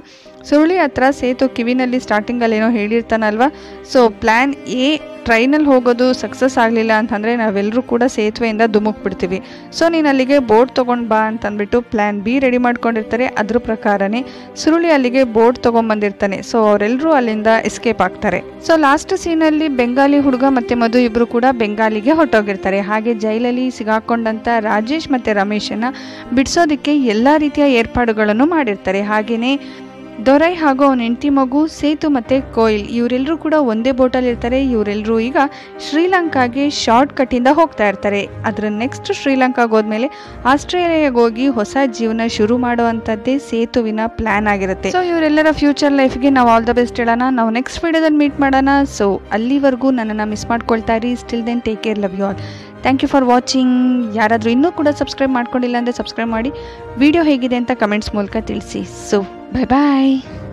ಸುರುಳಿ ಹತ್ರ ಸೇತು ಕಿವಿನಲ್ಲಿ ಸ್ಟಾರ್ಟಿಂಗಲ್ಲಿ ಏನೋ ಹೇಳಿರ್ತಾನಲ್ವಾ ಸೊ ಪ್ಲ್ಯಾನ್ ಎ ಟ್ರೈನಲ್ಲಿ ಹೋಗೋದು ಸಕ್ಸಸ್ ಆಗಲಿಲ್ಲ ಅಂತಂದರೆ ನಾವೆಲ್ಲರೂ ಕೂಡ ಸೇತುವೆಯಿಂದ ಧುಮುಕ್ಬಿಡ್ತೀವಿ ಸೊ ನೀನು ಅಲ್ಲಿಗೆ ಬೋಟ್ ತೊಗೊಂಡು ಬಾ ಅಂತಂದ್ಬಿಟ್ಟು ಪ್ಲ್ಯಾನ್ ಬಿ ರೆಡಿ ಮಾಡ್ಕೊಂಡಿರ್ತಾರೆ ಅದ್ರ ಪ್ರಕಾರನೇ ಸುರುಳಿ ಅಲ್ಲಿಗೆ ಬೋಟ್ ತೊಗೊಂಬಂದಿರ್ತಾನೆ ಸೊ ಅವರೆಲ್ಲರೂ ಅಲ್ಲಿಂದ ಎಸ್ಕೇಪ್ ಆಗ್ತಾರೆ ಸೊ ಲಾಸ್ಟ್ ಸೀನಲ್ಲಿ ಬೆಂಗಾಲಿ ಹುಡುಗ ಮತ್ತು ಮಧು ಇಬ್ಬರು ಕೂಡ ಬೆಂಗಾಲಿಗೆ ಹೊರಟೋಗಿರ್ತಾರೆ ಹಾಗೆ ಜೈಲಲ್ಲಿ ಸಿಗಾಕೊಂಡಂಥ ರಾಜೇಶ್ ಮತ್ತು ರಮೇಶನ್ನ ಬಿಡಿಸೋದಕ್ಕೆ ಎಲ್ಲ ರೀತಿಯ ಏರ್ಪಾಡುಗಳನ್ನು ಮಾಡಿರ್ತಾರೆ ಹಾಗೆಯೇ ದೊರೈ ಹಾಗೂ ಅವನ ಹೆಂಡತಿ ಮಗು ಸೇತು ಮತ್ತು ಕೋಯಿಲ್ ಇವರೆಲ್ಲರೂ ಕೂಡ ಒಂದೇ ಬೋಟಲ್ಲಿ ಇರ್ತಾರೆ ಇವರೆಲ್ಲರೂ ಈಗ ಶ್ರೀಲಂಕಾಗೆ ಶಾರ್ಟ್ ಕಟ್ಟಿಂದ ಹೋಗ್ತಾ ಇರ್ತಾರೆ ಅದರ ನೆಕ್ಸ್ಟ್ ಶ್ರೀಲಂಕಾಗೆ ಹೋದ್ಮೇಲೆ ಆಸ್ಟ್ರೇಲಿಯಾಗೆ ಹೋಗಿ ಹೊಸ ಜೀವನ ಶುರು ಮಾಡುವಂಥದ್ದೇ ಸೇತುವಿನ ಪ್ಲಾನ್ ಆಗಿರುತ್ತೆ ಸೊ ಇವರೆಲ್ಲರ ಫ್ಯೂಚರ್ ಲೈಫ್ಗೆ ನಾವು ಆಲ್ ದ ಬೆಸ್ಟ್ ಹೇಳೋಣ ನಾವು ನೆಕ್ಸ್ಟ್ ವಿಡಿಯೋದಲ್ಲಿ ಮೀಟ್ ಮಾಡೋಣ ಸೊ ಅಲ್ಲಿವರೆಗೂ ನನ್ನನ್ನು ಮಿಸ್ ಮಾಡ್ಕೊಳ್ತಾ ಇರಿ still then take care love you all thank you for watching ಯಾರಾದರೂ ಇನ್ನೂ ಕೂಡ ಸಬ್ಸ್ಕ್ರೈಬ್ ಮಾಡ್ಕೊಂಡಿಲ್ಲ ಅಂದರೆ ಸಬ್ಸ್ಕ್ರೈಬ್ ಮಾಡಿ ವಿಡಿಯೋ ಹೇಗಿದೆ ಅಂತ ಕಮೆಂಟ್ಸ್ ಮೂಲಕ ತಿಳಿಸಿ ಸೊ ಬಾಯ್ ಬಾಯ್